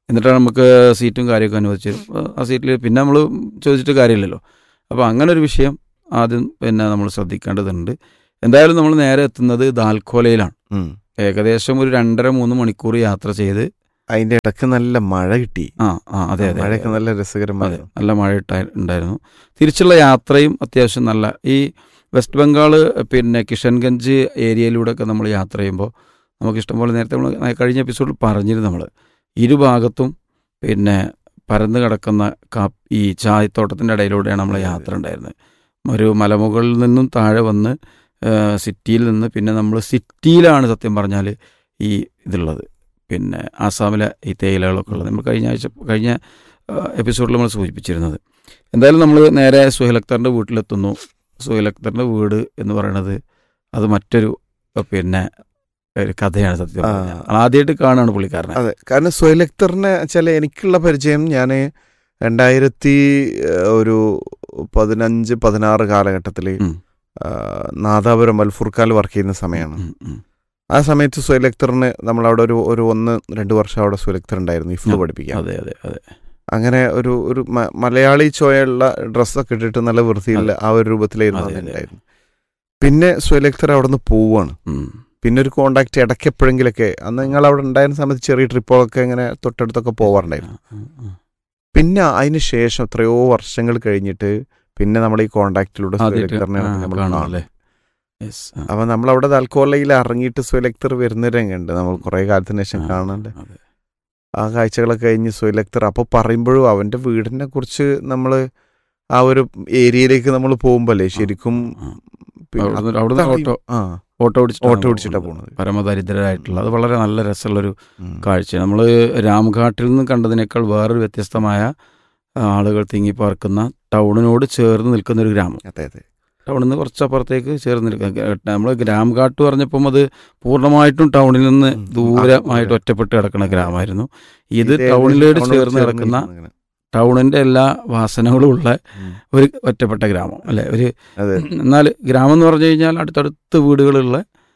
എന്നിട്ടാണ് നമുക്ക് സീറ്റും കാര്യമൊക്കെ അനുവദിച്ച് തരും. ആ സീറ്റിൽ പിന്നെ നമ്മൾ ചോദിച്ചിട്ട് കാര്യമില്ലല്ലോ അപ്പോൾ അങ്ങനെ ഒരു വിഷയം ആദ്യം പിന്നെ നമ്മൾ ശ്രദ്ധിക്കേണ്ടതുണ്ട് എന്തായാലും നമ്മൾ നേരെ എത്തുന്നത് ദാൽക്കോലയിലാണ് ഉം. ഏകദേശം ഒരു രണ്ടര മൂന്ന് മണിക്കൂർ യാത്ര ചെയ്ത് അതിന്റെ ഇടക്ക് നല്ല മഴ കിട്ടി ആ ആ അതെ അതെ മഴയൊക്കെ അതെ. നല്ല അതെ രസകരമായിരുന്നു നല്ല മഴ ഇട്ടാ- ഉണ്ടായിരുന്നു തിരിച്ചുള്ള യാത്രയും അത്യാവശ്യം നല്ല ഈ വെസ്റ്റ് ബംഗാൾ പിന്നെ കിഷൻഗഞ്ച് ഏരിയയിലൂടെയൊക്കെ നമ്മൾ യാത്ര ചെയ്യുമ്പോൾ നമുക്ക് ഇഷ്ടംപോലെ നേരത്തെ നമ്മൾ കഴിഞ്ഞ എപ്പിസോഡിൽ പറഞ്ഞിരുന്നു നമ്മൾ ഇരുഭാഗത്തും പിന്നെ പരന്നു കിടക്കുന്ന കാ ഈ ചായത്തോട്ടത്തിൻ്റെ ഇടയിലൂടെയാണ് നമ്മളെ അതെ, അതെ. യാത്ര ഉണ്ടായിരുന്നത് ഒരു മലമുകളിൽ നിന്നും താഴെ വന്ന് ആ, സിറ്റിയിൽ നിന്ന് പിന്നെ നമ്മൾ സിറ്റിയിലാണ് സത്യം പറഞ്ഞാൽ ഈ ഇതുള്ളത് പിന്നെ ആസാമിലെ ഈ തേയിലകളൊക്കെ ഉള്ളത് നമ്മൾ കഴിഞ്ഞ ആഴ്ച കഴിഞ്ഞ എപ്പിസോഡിൽ നമ്മൾ സൂചിപ്പിച്ചിരുന്നത് എന്തായാലും നമ്മൾ നേരെ സുഹേൽ അക്തറിൻ്റെ വീട്ടിലെത്തുന്നു സുഹേൽ അക്തറിൻ്റെ വീട് എന്ന് പറയുന്നത് അത് മറ്റൊരു അഹ് പിന്നെ ഒരു കഥയാണ് സത്യം ആ. പറഞ്ഞാൽ. ആദ്യമായിട്ട് കാണുകയാണ് പുള്ളിക്കാരനെ അതെ കാരണം സ്വയലക്തറിനെ വെച്ചാൽ എനിക്കുള്ള പരിചയം ഞാൻ രണ്ടായിരത്തി ഏഹ്, ഒരു പതിനഞ്ച് പതിനാറ് കാലഘട്ടത്തിൽ ഉം. നാദാപുരം അൽഫുർക്കാൽ വർക്ക് ചെയ്യുന്ന സമയമാണ് ഉം, ഉം. ആ സമയത്ത് സ്വയലക്തറിന് നമ്മളവിടെ ഒരു ഒരു ഒന്ന് രണ്ട് വർഷം അവിടെ സ്വയലക്തർ ഉണ്ടായിരുന്നു ഇഫ്ലു പഠിപ്പിക്കാൻ അതെ അതെ അതെ അങ്ങനെ ഒരു ഒരു മ- മലയാളി ചോയുള്ള ഡ്രസ്സൊക്കെ ഇട്ടിട്ട് നല്ല വൃത്തിയുള്ള ആ ഒരു രൂപത്തിലായിരുന്നു അതെ, അന്ന് അതെ. ഉണ്ടായിരുന്നു പിന്നെ സ്വയലക്തർ അവിടെ നിന്ന് പോവുകയാണ് ഉം. പിന്നെ ഒരു കോണ്ടാക്ട് ഇടയ്ക്ക് എപ്പോഴെങ്കിലൊക്കെ അന്ന് നിങ്ങൾ അവിടെ ഉണ്ടായിരുന്ന സമയത്ത് ചെറിയ ട്രിപ്പുകളൊക്കെ ഇങ്ങനെ തൊട്ടടുത്തൊക്കെ പോവാറുണ്ടായിരുന്നു ഉം, ഉം. പിന്നെ അതിന് ശേഷം എത്രയോ വർഷങ്ങൾ കഴിഞ്ഞിട്ട് പിന്നെ നമ്മൾ ഈ കോണ്ടാക്റ്റിലൂടെ ആദ്യമായിട്ട് സ്വയലക്തറിനെ ആ, നമ്മൾ കാണുന്നു കാണും അല്ലേ? Yes, ആ. അപ്പൊ നമ്മൾ അവിടെ താൽക്കോലയിൽ ഇറങ്ങിയിട്ട് സ്വയലക്തർ വരുന്ന രംഗമുണ്ട് നമ്മൾ കുറെ കാലത്തിന് ശേഷം ആ, കാണുന്നുണ്ട് അതെ. ആ കാഴ്ചകളൊക്കെ കഴിഞ്ഞ് സ്വയലക്തർ അപ്പോൾ പറയുമ്പോഴും അവന്റെ വീടിനെ കുറിച്ച് നമ്മൾ ആ ഒരു ഏരിയയിലേക്ക് നമ്മൾ പോകുമ്പോഴല്ലേ ശരിക്കും ആ. പിന്നെ അവിടുന്ന് അവിടുന്ന് അത്രയും- ഓട്ടോ ആ ഓട്ടോ ഓടിച്ചിട്ട് ഓട്ടോ ഓടിച്ചിട്ടാ പോണത് പരമദരിദ്രരായിട്ടുള്ള അത് വളരെ നല്ല രസമുള്ളൊരു ഉം. കാഴ്ച നമ്മൾ രാംഘാട്ടിൽ നിന്ന് കണ്ടതിനേക്കാൾ വേറൊരു വ്യത്യസ്തമായ ആ, ആളുകൾ തിങ്ങിപ്പാർക്കുന്ന ടൗണിനോട് ചേർന്ന് നിൽക്കുന്ന ഒരു ഗ്രാമം അതെ അതെ ടൗണിൽ നിന്ന് കുറച്ചപ്പുറത്തേക്ക് ചേർന്ന് നിൽക്കുക നമ്മൾ ഗ്രാംഘാട്ട് പറഞ്ഞപ്പം അത് പൂർണ്ണമായിട്ടും ടൗണിൽ നിന്ന് ഉം. ദൂരമായിട്ട് ആ, ഒറ്റപ്പെട്ട് കിടക്കുന്ന ഗ്രാമമായിരുന്നു ഇത് ഇത് ടൗണിലോട് ടൗണിനോട് ചേർന്ന് കിടക്കുന്ന നിൽക്കുന്ന ടൗണിന്റെ എല്ലാ വാസനകളും ഉള്ള ഉം. ഒരു ഒറ്റപ്പെട്ട ഗ്രാമം അല്ലെ ഒരു അതെ എന്നാൽ ഗ്രാമം എന്ന് പറഞ്ഞു കഴിഞ്ഞാൽ അടുത്തടുത്ത് വീടുകളുള്ള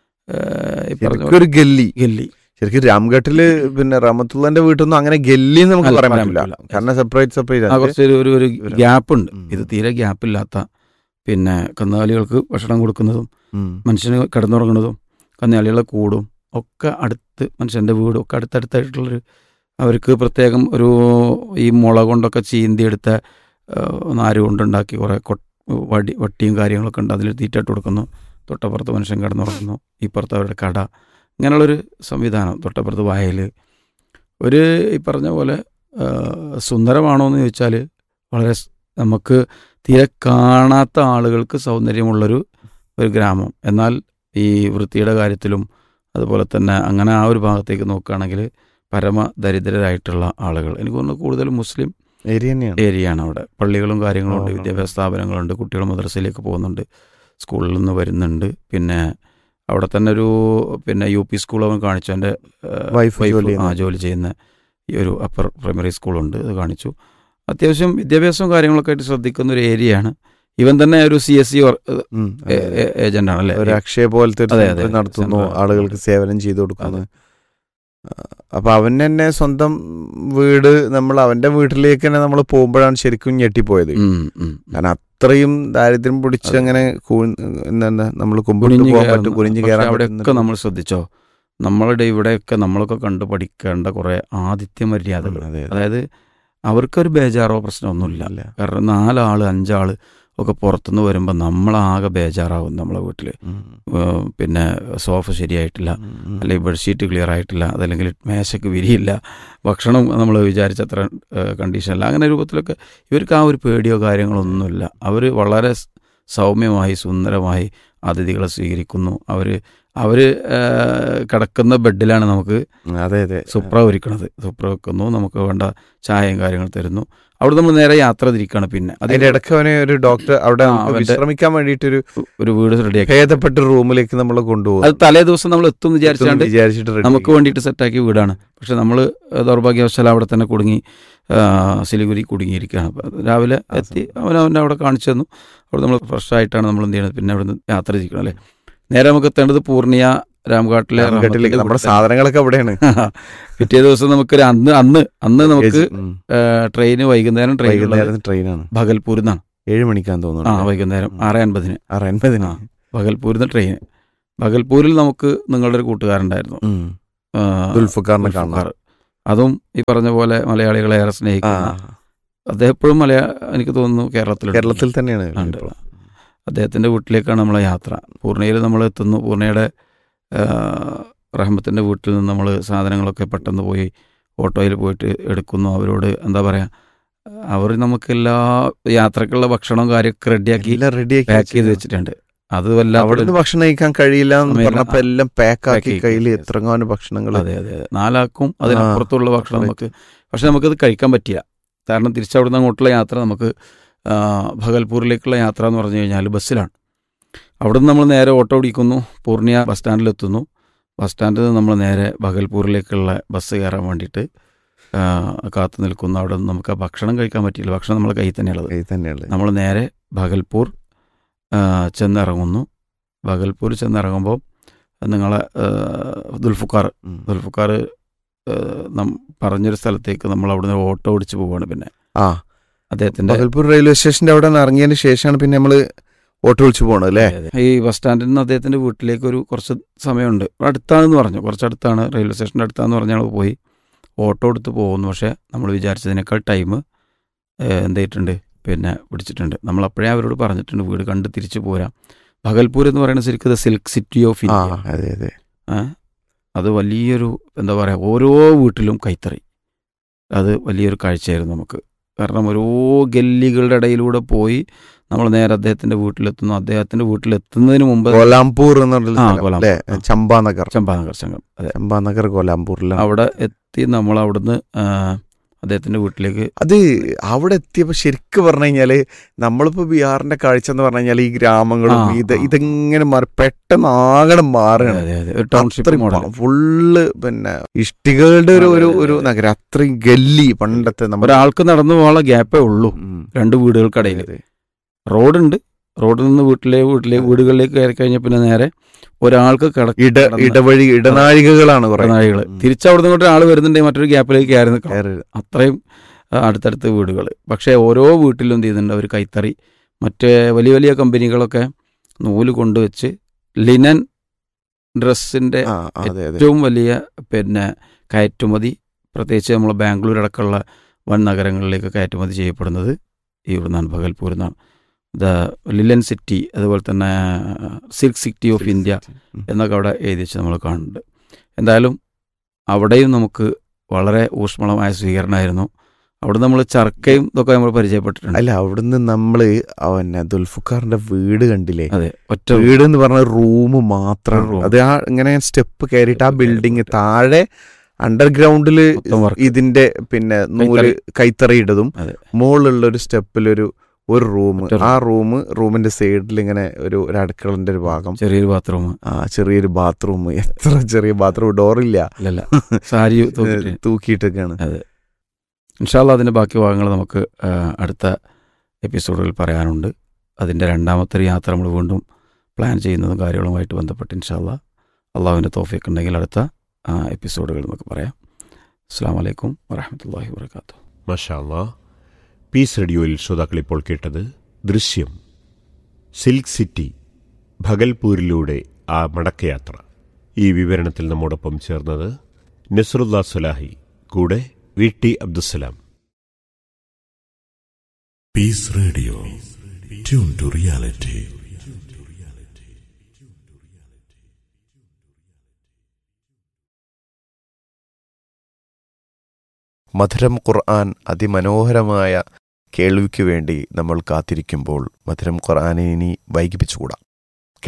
ഏഹ്, ഈ പറഞ്ഞ ശരിക്കും ഒരു ഗല്ലി ഗല്ലി ശരിക്കും രാംഘട്ടില് പിന്നെ റഹമത്തുള്ളന്റെ വീട്ടിൽ നിന്നും അങ്ങനെ ഗല്ലി എന്ന് നമുക്ക് അല്ല, പറയാൻ പറയാൻ പറ്റില്ല പറ്റില്ല. കാരണം സെപ്പറേറ്റ് ആ സെപ്പറേറ്റ് കുറച്ച് ഒരു ഒരു ഒരു ഒരു- ഗ്യാപ്പ് ഉണ്ട് ഉം. ഇത് തീരെ ഗ്യാപ്പില്ലാത്ത പിന്നെ കന്നുകാലികൾക്ക് ഭക്ഷണം കൊടുക്കുന്നതും മനുഷ്യന് കിടന്നുറങ്ങുന്നതും കന്നുകാലികളെ കൂടും ഒക്കെ അടുത്ത് മനുഷ്യൻ്റെ വീടും ഒക്കെ അടുത്തടുത്തായിട്ടുള്ളൊരു അവർക്ക് പ്രത്യേകം ഒരു ഈ മുള കൊണ്ടൊക്കെ ചീന്തിയെടുത്ത ആ, നാര് കൊണ്ടുണ്ടാക്കി കുറേ കൊ വടി വട്ടിയും കാര്യങ്ങളൊക്കെ ഉണ്ട് അതിൽ തീറ്റയിട്ട് കൊടുക്കുന്നു തൊട്ടപ്പുറത്ത് മനുഷ്യൻ കിടന്നുറങ്ങുന്നു ഇപ്പുറത്ത് അവരുടെ കട ഇങ്ങനെയുള്ളൊരു സംവിധാനം തൊട്ടപ്പുറത്ത് വയൽ ഒരു ഈ പറഞ്ഞ പോലെ ആ, സുന്ദരമാണോ എന്ന് ചോദിച്ചാൽ വളരെ സ്- നമുക്ക് തീരെ കാണാത്ത ആളുകൾക്ക് സൗന്ദര്യമുള്ളൊരു ഒരു ഗ്രാമം എന്നാൽ ഈ വൃത്തിയുടെ കാര്യത്തിലും അതുപോലെ തന്നെ അങ്ങനെ ആ ഒരു ഭാഗത്തേക്ക് നോക്കുകയാണെങ്കിൽ പരമ ദരിദ്രരായിട്ടുള്ള ആളുകൾ എനിക്ക് തോന്നുന്നു കൂടുതലും മുസ്ലിം ഏരിയ തന്നെയാണ് ഏരിയയാണ് അവിടെ പള്ളികളും കാര്യങ്ങളും ഉണ്ട് ഓ, വിദ്യാഭ്യാസ സ്ഥാപനങ്ങളുണ്ട് കുട്ടികൾ മദ്രസയിലേക്ക് പോകുന്നുണ്ട് സ്കൂളിൽ നിന്ന് വരുന്നുണ്ട് പിന്നെ അവിടെ തന്നെ ഒരു പിന്നെ യു പി സ്കൂൾ അവൻ കാണിച്ചു എൻ്റെ Wife ജോലി ആ ചെയ്യുന്ന. ജോലി ചെയ്യുന്ന ഈ ഒരു അപ്പർ പ്രൈമറി സ്കൂളുണ്ട് അത് കാണിച്ചു അത്യാവശ്യം വിദ്യാഭ്യാസവും കാര്യങ്ങളൊക്കെ ആയിട്ട് ശ്രദ്ധിക്കുന്ന ഒരു ഏരിയയാണ് ഇവൻ തന്നെ ഒരു സി എസ് സി ഉം, അതെ, അതെ. ഏജന്റ് ആണല്ലേ ഒരു അക്ഷയ പോലത്തെ ഒരു അതെ, സെന്റർ അതെ. നടത്തുന്നു സെന്റർ. ആളുകൾക്ക് സേവനം ചെയ്തു കൊടുക്കുന്നു ആ, അപ്പൊ അവൻ തന്നെ സ്വന്തം വീട് നമ്മൾ അവന്റെ വീട്ടിലേക്ക് തന്നെ നമ്മൾ പോകുമ്പോഴാണ് ശരിക്കും ഞെട്ടിപ്പോയത് ഉം, ഉം, ഉം. കാരണം അത്രയും ദാരിദ്ര്യം പിടിച്ച് അതെ. അങ്ങനെ എന്താ നമ്മൾ കുമ്പിട്ട് കുനിഞ്ഞ് പോകാൻ കയറുന്ന- പറ്റും കുനിഞ്ഞ് പക്ഷേ കയറാൻ അവിടെയൊക്കെ പറ്റുന്ന നമ്മൾ ശ്രദ്ധിച്ചോ നമ്മളുടെ ഇവിടെയൊക്കെ നമ്മളൊക്കെ കണ്ടു പഠിക്കേണ്ട കുറെ ആതിഥ്യ മര്യാദകൾ അതെ, അതെ. അതായത് അവർക്കൊരു ബേജാറോ പ്രശ്നമൊന്നുമില്ല ഇല്ല. കാരണം നാലാള് അഞ്ചാള് ഒക്കെ പുറത്തുനിന്ന് വരുമ്പോൾ നമ്മളാകെ ബേജാറാവും നമ്മളെ വീട്ടിൽ ഉം. പിന്നെ സോഫ ശരിയായിട്ടില്ല ഉം, ഉം. അല്ലെങ്കിൽ ബെഡ്ഷീറ്റ് ക്ലിയർ ആയിട്ടില്ല അതല്ലെങ്കിൽ മേശയ്ക്ക് വിരിയില്ല ഭക്ഷണം നമ്മൾ വിചാരിച്ചത്ര കണ്ടീഷനല്ല അങ്ങനെ രൂപത്തിലൊക്കെ ഇവർക്ക് ആ ഒരു പേടിയോ കാര്യങ്ങളോ ഒന്നുമില്ല അവർ വളരെ സ് സൗമ്യമായി സുന്ദരമായി അതിഥികളെ സ്വീകരിക്കുന്നു അവർ അവർ കിടക്കുന്ന ബെഡിലാണ് നമുക്ക് അതെ അതെ സുപ്ര ഒരുക്കണത് സുപ്ര വെക്കുന്നു നമുക്ക് വേണ്ട ചായയും കാര്യങ്ങൾ തരുന്നു അവിടെ നമ്മൾ നേരെ യാത്ര തിരിക്കുകയാണ് പിന്നെ അതിന്റെ അതിന്റെ ഇടയ്ക്ക് അവനെ ഒരു ഡോക്ടർ അവിടെ ആ, നമുക്ക് അവന്റെ- വിശ്രമിക്കാൻ വേണ്ടിയിട്ടൊരു ഒരു വീട് റെഡിയാക്കി ഭേദപ്പെട്ട റൂമിലേക്ക് നമ്മൾ കൊണ്ടുപോകും അത് തലേ ദിവസം നമ്മൾ എത്തും എന്ന് വിചാരിച്ചാണ്ട് വിചാരിച്ചിട്ട് ready നമുക്ക് ആക്കി. വേണ്ടിയിട്ട് സെറ്റാക്കിയ വീടാണ് പക്ഷെ നമ്മൾ ദൗർഭാഗ്യവശാൽ അവിടെ തന്നെ കുടുങ്ങി ആ, സിലിഗുരി കുടുങ്ങിയിരിക്കുകയാണ് അപ്പോൾ രാവിലെ ആ എത്തി അവൻ അവൻ്റെ അവിടെ കാണിച്ചു തന്നു അവിടെ നമ്മൾ ഫ്രഷ് ആയിട്ടാണ് നമ്മൾ എന്ത് ചെയ്യണത് പിന്നെ അവിടെ നിന്ന് യാത്ര ചെയ്യിക്കണം അല്ലേ നേരെ നമുക്ക് എത്തേണ്ടത് പൂർണിയ രാംഘാട്ടിലെ രാംഘട്ടിലേക്ക് റഹ്മത്തിന്റെ നമ്മുടെ വീട്ടിൽ സാധനങ്ങളൊക്കെ അവിടെയാണ് പിറ്റേ ദിവസം നമുക്ക് അന്ന് അന്ന് അന്ന് നമുക്ക് ഉം. ട്രെയിന് വൈകുന്നേരം ട്രെയിൻ വൈകുന്നേരം ട്രെയിനാണ് ഭഗൽപൂരിൽ നിന്നാണ് ഏഴ് മണിക്കാൻ ആ തോന്നുന്നു വൈകുന്നേരം ആറ് അൻപതിന് ആറ് അൻപതിന് ആ. ഭഗൽപൂരിൽ നിന്ന് ട്രെയിൻ ഭഗൽപൂരിൽ നമുക്ക് നിങ്ങളുടെ ഒരു കൂട്ടുകാരുണ്ടായിരുന്നു ഉം. ആ, ദുൽഫുക്കാറിനെ ദുൽഫുക്കാർ. കാണാം അതും ഈ പറഞ്ഞ പോലെ മലയാളികളെ ഏറെ ആ സ്നേഹിക്കുന്ന അദ്ദേഹം എപ്പോഴും മലയാ എനിക്ക് തോന്നുന്നു കേരളത്തിൽ കേരളത്തിൽ തന്നെയാണ് ഉണ്ട്. ഇപ്പോൾ. അദ്ദേഹത്തിൻ്റെ വീട്ടിലേക്കാണ് നമ്മളെ യാത്ര പൂർണ്ണയിൽ നമ്മൾ എത്തുന്നു പൂർണ്ണയുടെ റഹ്മത്തിൻ്റെ വീട്ടിൽ നിന്ന് നമ്മൾ സാധനങ്ങളൊക്കെ പെട്ടെന്ന് പോയി ഓട്ടോയിൽ പോയിട്ട് എടുക്കുന്നു അവരോട് എന്താ പറയുക അവർ നമുക്ക് എല്ലാ യാത്രക്കുള്ള ഭക്ഷണവും കാര്യമൊക്കെ റെഡിയാക്കി എല്ലാം റെഡിയാക്കി പാക്ക് ചെയ്ത് വെച്ചിട്ടുണ്ട് അത് വല്ലാത്ത അവിടുന്ന് ഭക്ഷണം കഴിക്കാൻ കഴിയില്ല എന്ന് സമയം- പറഞ്ഞപ്പോ എല്ലാം പാക്ക് pack ആക്കി ആക്കി. കയ്യിൽ എത്രങ്ങാനും ഭക്ഷണങ്ങൾ അതെ അതെ അതെ നാലാക്കും അതിനപ്പുറത്തുള്ള ഭക്ഷണം correct. നമുക്ക് പക്ഷെ നമുക്കത് കഴിക്കാൻ പറ്റില്ല കാരണം തിരിച്ചവിടുന്ന് അങ്ങോട്ടുള്ള യാത്ര നമുക്ക് ആ, ഭഗൽപൂരിലേക്കുള്ള യാത്ര എന്ന് പറഞ്ഞു കഴിഞ്ഞാൽ ബസ്സിലാണ് അവിടുന്ന് നമ്മൾ നേരെ ഓട്ടോ പിടിക്കുന്നു പൂർണിയ ബസ് സ്റ്റാൻഡിലെത്തുന്നു ബസ് സ്റ്റാൻഡിൽ നിന്ന് നമ്മൾ നേരെ ഭഗൽപൂരിലേക്കുള്ള ബസ് കയറാൻ വേണ്ടിയിട്ട് ആ, കാത്തു നിൽക്കുന്നു അവിടെ നിന്ന് നമുക്ക് ആ ഭക്ഷണം കഴിക്കാൻ പറ്റിയില്ല ഭക്ഷണം നമ്മളെ കയ്യിൽ തന്നെയുള്ളത് കയ്യിൽ തന്നെയുള്ളത് നമ്മൾ നേരെ ഭഗൽപൂർ ആ, ചെന്നിറങ്ങുന്നു ഭഗൽപൂർ ചെന്നിറങ്ങുമ്പോൾ നിങ്ങളെ ആ, ദുൽഫുക്കാർ ഉം. ദുൽഫുക്കാർ പറഞ്ഞൊരു സ്ഥലത്തേക്ക് നമ്മൾ അവിടുന്ന് ഓട്ടോ ഓടിച്ച് പോവുകയാണ് പിന്നെ ആ അദ്ദേഹത്തിന്റെ പകൽപൂർ റെയിൽവേ സ്റ്റേഷന്റെ അവിടെ നിന്ന് ഇറങ്ങിയതിന് ശേഷമാണ് പിന്നെ നമ്മള് ഓട്ടോ വിളിച്ചു പോണത് അല്ലേ അതെ, അതെ. ഈ ബസ് സ്റ്റാൻഡിൽ നിന്ന് അദ്ദേഹത്തിന്റെ വീട്ടിലേക്ക് ഒരു കുറച്ച് സമയമുണ്ട് ഇവിടെ അടുത്താണെന്ന് പറഞ്ഞു കുറച്ച് അടുത്താണ് റെയിൽവേ സ്റ്റേഷൻ്റെ അടുത്താന്ന് പറഞ്ഞാൽ പോയി ഓട്ടോ എടുത്ത് പോകുന്നു പക്ഷേ നമ്മൾ വിചാരിച്ചതിനേക്കാൾ ടൈം എന്തായിട്ടുണ്ട് പിന്നെ പിടിച്ചിട്ടുണ്ട് നമ്മൾ അപ്പോഴേ അവരോട് പറഞ്ഞിട്ടുണ്ട് വീട് കണ്ട് തിരിച്ചു പോരാം ഭഗൽപൂർ എന്ന് പറയുന്നത് ശരിക്കും the silk city of uh India അതെ അതെ ഏ? അത് വലിയൊരു എന്താ പറയുക ഓരോ വീട്ടിലും കൈത്തറി അത് വലിയൊരു കാഴ്ചയായിരുന്നു നമുക്ക് കാരണം ഓരോ ഗല്ലികളുടെ ഇടയിലൂടെ പോയി നമ്മൾ നേരെ അദ്ദേഹത്തിന്റെ വീട്ടിലെത്തുന്നു അദ്ദേഹത്തിന്റെ വീട്ടിലെത്തുന്നതിന് മുമ്പ് കോലാംപൂർ എന്നുള്ള ആ, സ്ഥലം കോലാംപൂർ. അല്ലേ ആ. ചമ്പാനഗർ ചമ്പാനഗർ സംഘം അതെ ചമ്പാനഗർ കോലാംപൂരിലാണ് അവിടെ എത്തി നമ്മൾ അവിടുന്ന് ആ, അദ്ദേഹത്തിന്റെ വീട്ടിലേക്ക് അത് അവിടെ എത്തിയപ്പോ ശരിക്കും പറഞ്ഞു കഴിഞ്ഞാല് നമ്മളിപ്പോ ബീഹാറിന്റെ കാഴ്ച എന്ന് പറഞ്ഞു കഴിഞ്ഞാൽ ഈ ഗ്രാമങ്ങളും ആ, ഇത് ആ. ഇതെങ്ങനെ മാറി പെട്ടെന്ന് ആകണം മാറുകയാണ് അതെ അതെ ഒരു ടൗൺഷിപ്പ് മോഡൽ ഫുള്ള് പിന്നെ ഇഷ്ടികളുടെ ഒരു ഒരു ഒരു നഗരം അത്രയും ഗല്ലി പണ്ടത്തെ നമ്മുടെ ഒരാൾക്ക് നടന്നു പോകാനുള്ള ഗ്യാപ്പേ ഉള്ളൂ ഉം. രണ്ട് വീടുകൾക്കിടയിൽ അതെ. റോഡുണ്ട് റോഡിൽ നിന്ന് വീട്ടിലെ വീട്ടിലെ വീടുകളിലേക്ക് കയറി കഴിഞ്ഞാൽ പിന്നെ നേരെ ഒരാൾക്ക് കിട- ഇട കിടന്ന് ഇടവഴി ഇടനാഴികകളാണ് കുറെ നാഴികൾ ഉം. തിരിച്ചവിടുന്ന് ഇങ്ങോട്ട് ആൾ വരുന്നുണ്ടെങ്കിൽ മറ്റൊരു ഗ്യാപ്പിലേക്ക് കയറി നിൽക്കണം കയറി. അത്രയും ആ, അടുത്തടുത്ത് വീടുകൾ പക്ഷേ ഓരോ വീട്ടിലും എന്ത് ചെയ്യുന്നുണ്ട് ഒരു കൈത്തറി മറ്റേ വലിയ വലിയ കമ്പനികളൊക്കെ നൂല് കൊണ്ടുവച്ച് ലിനൻ ഡ്രസ്സിൻ്റെ ആ അതെ അതെ ഏറ്റവും വലിയ പിന്നെ കയറ്റുമതി പ്രത്യേകിച്ച് നമ്മൾ ബാംഗ്ലൂർ അടക്കമുള്ള വൻ നഗരങ്ങളിലേക്ക് കയറ്റുമതി ചെയ്യപ്പെടുന്നത് ഈ ഇവിടുന്നാണ് ഭഗൽപൂർ എന്നാണ് ദ ലിലൻ സിറ്റി അതുപോലെ തന്നെ സിൽക്ക് സിറ്റി ഓഫ് ഇന്ത്യ ഉം. എന്നൊക്കെ അവിടെ എഴുതി വെച്ച് നമ്മൾ കാണുന്നുണ്ട് എന്തായാലും അവിടെയും നമുക്ക് വളരെ ഊഷ്മളമായ സ്വീകരണമായിരുന്നു അവിടെ നമ്മൾ ചർക്കയും ഇതൊക്കെ നമ്മൾ പരിചയപ്പെട്ടിട്ടുണ്ട് അല്ല അവിടുന്ന് നമ്മള് അവന്നെ ദുൽഫുക്കാറിന്റെ വീട് കണ്ടില്ലേ അതെ ഒറ്റ വീട് എന്ന് പറഞ്ഞ റൂം മാത്രം ഒരു room. അത് ആ ഇങ്ങനെ സ്റ്റെപ്പ് കയറിയിട്ട് ആ Step ബിൽഡിങ് കയറിയിട്ട്. താഴെ അണ്ടർഗ്രൗണ്ടില് മൊത്തം work. ഇതിന്റെ പിന്നെ നൂല് കൈത്തറി ഇടതും അതെ. മുകളിലുള്ള ഒരു സ്റ്റെപ്പിലൊരു ഒരു റൂം ഒറ്റ room. ആ റൂം റൂമിന്റെ സൈഡിൽ ഇങ്ങനെ ഒരു ഒരു അടുക്കളന്റെ ഒരു ഭാഗം ചെറിയൊരു ബാത്റൂം ആ ചെറിയൊരു ബാത്റൂം എത്ര ചെറിയ ബാത്റൂം ഡോറില്ല അല്ലല്ല സാരി തൂക്കിയിട്ട് തൂക്കിയിട്ടൊക്കെയാണ് അതെ ഇൻഷാല്ല അതിൻ്റെ ബാക്കി ഭാഗങ്ങൾ നമുക്ക് ആ, അടുത്ത എപ്പിസോഡുകളിൽ പറയാനുണ്ട് അതിൻ്റെ രണ്ടാമത്തെ ഒരു യാത്ര നമ്മൾ വീണ്ടും പ്ലാൻ ചെയ്യുന്നതും കാര്യങ്ങളുമായിട്ട് ബന്ധപ്പെട്ട് ഇൻഷാല്ല അള്ളാഹുവിൻ്റെ തോഫിയൊക്കെ ഉണ്ടെങ്കിൽ അടുത്ത ആ, എപ്പിസോഡുകൾ നമുക്ക് പറയാം അസ്സാം വലൈക്കും വറഹമത്തല്ലാഹി വർക്കാത്തു മഷാല്ലാ പീസ് റേഡിയോയിൽ ശ്രോതാക്കൾ ഇപ്പോൾ കേട്ടത് ദൃശ്യം സിൽക്ക് സിറ്റി ഭഗൽപൂരിലൂടെ ആ മടക്കയാത്ര ഈ വിവരണത്തിൽ നമ്മോടൊപ്പം ചേർന്നത് നസറുല്ലാ സുലാഹി കൂടെ V T Abdussalam Peace Radio. Tune to reality. മധുരം ഖുർആൻ അതിമനോഹരമായ കേൾവിക്ക് വേണ്ടി നമ്മൾ കാത്തിരിക്കുമ്പോൾ മധുരം ഖുർആനെ ഇനി വൈകിപ്പിച്ചുകൂടാ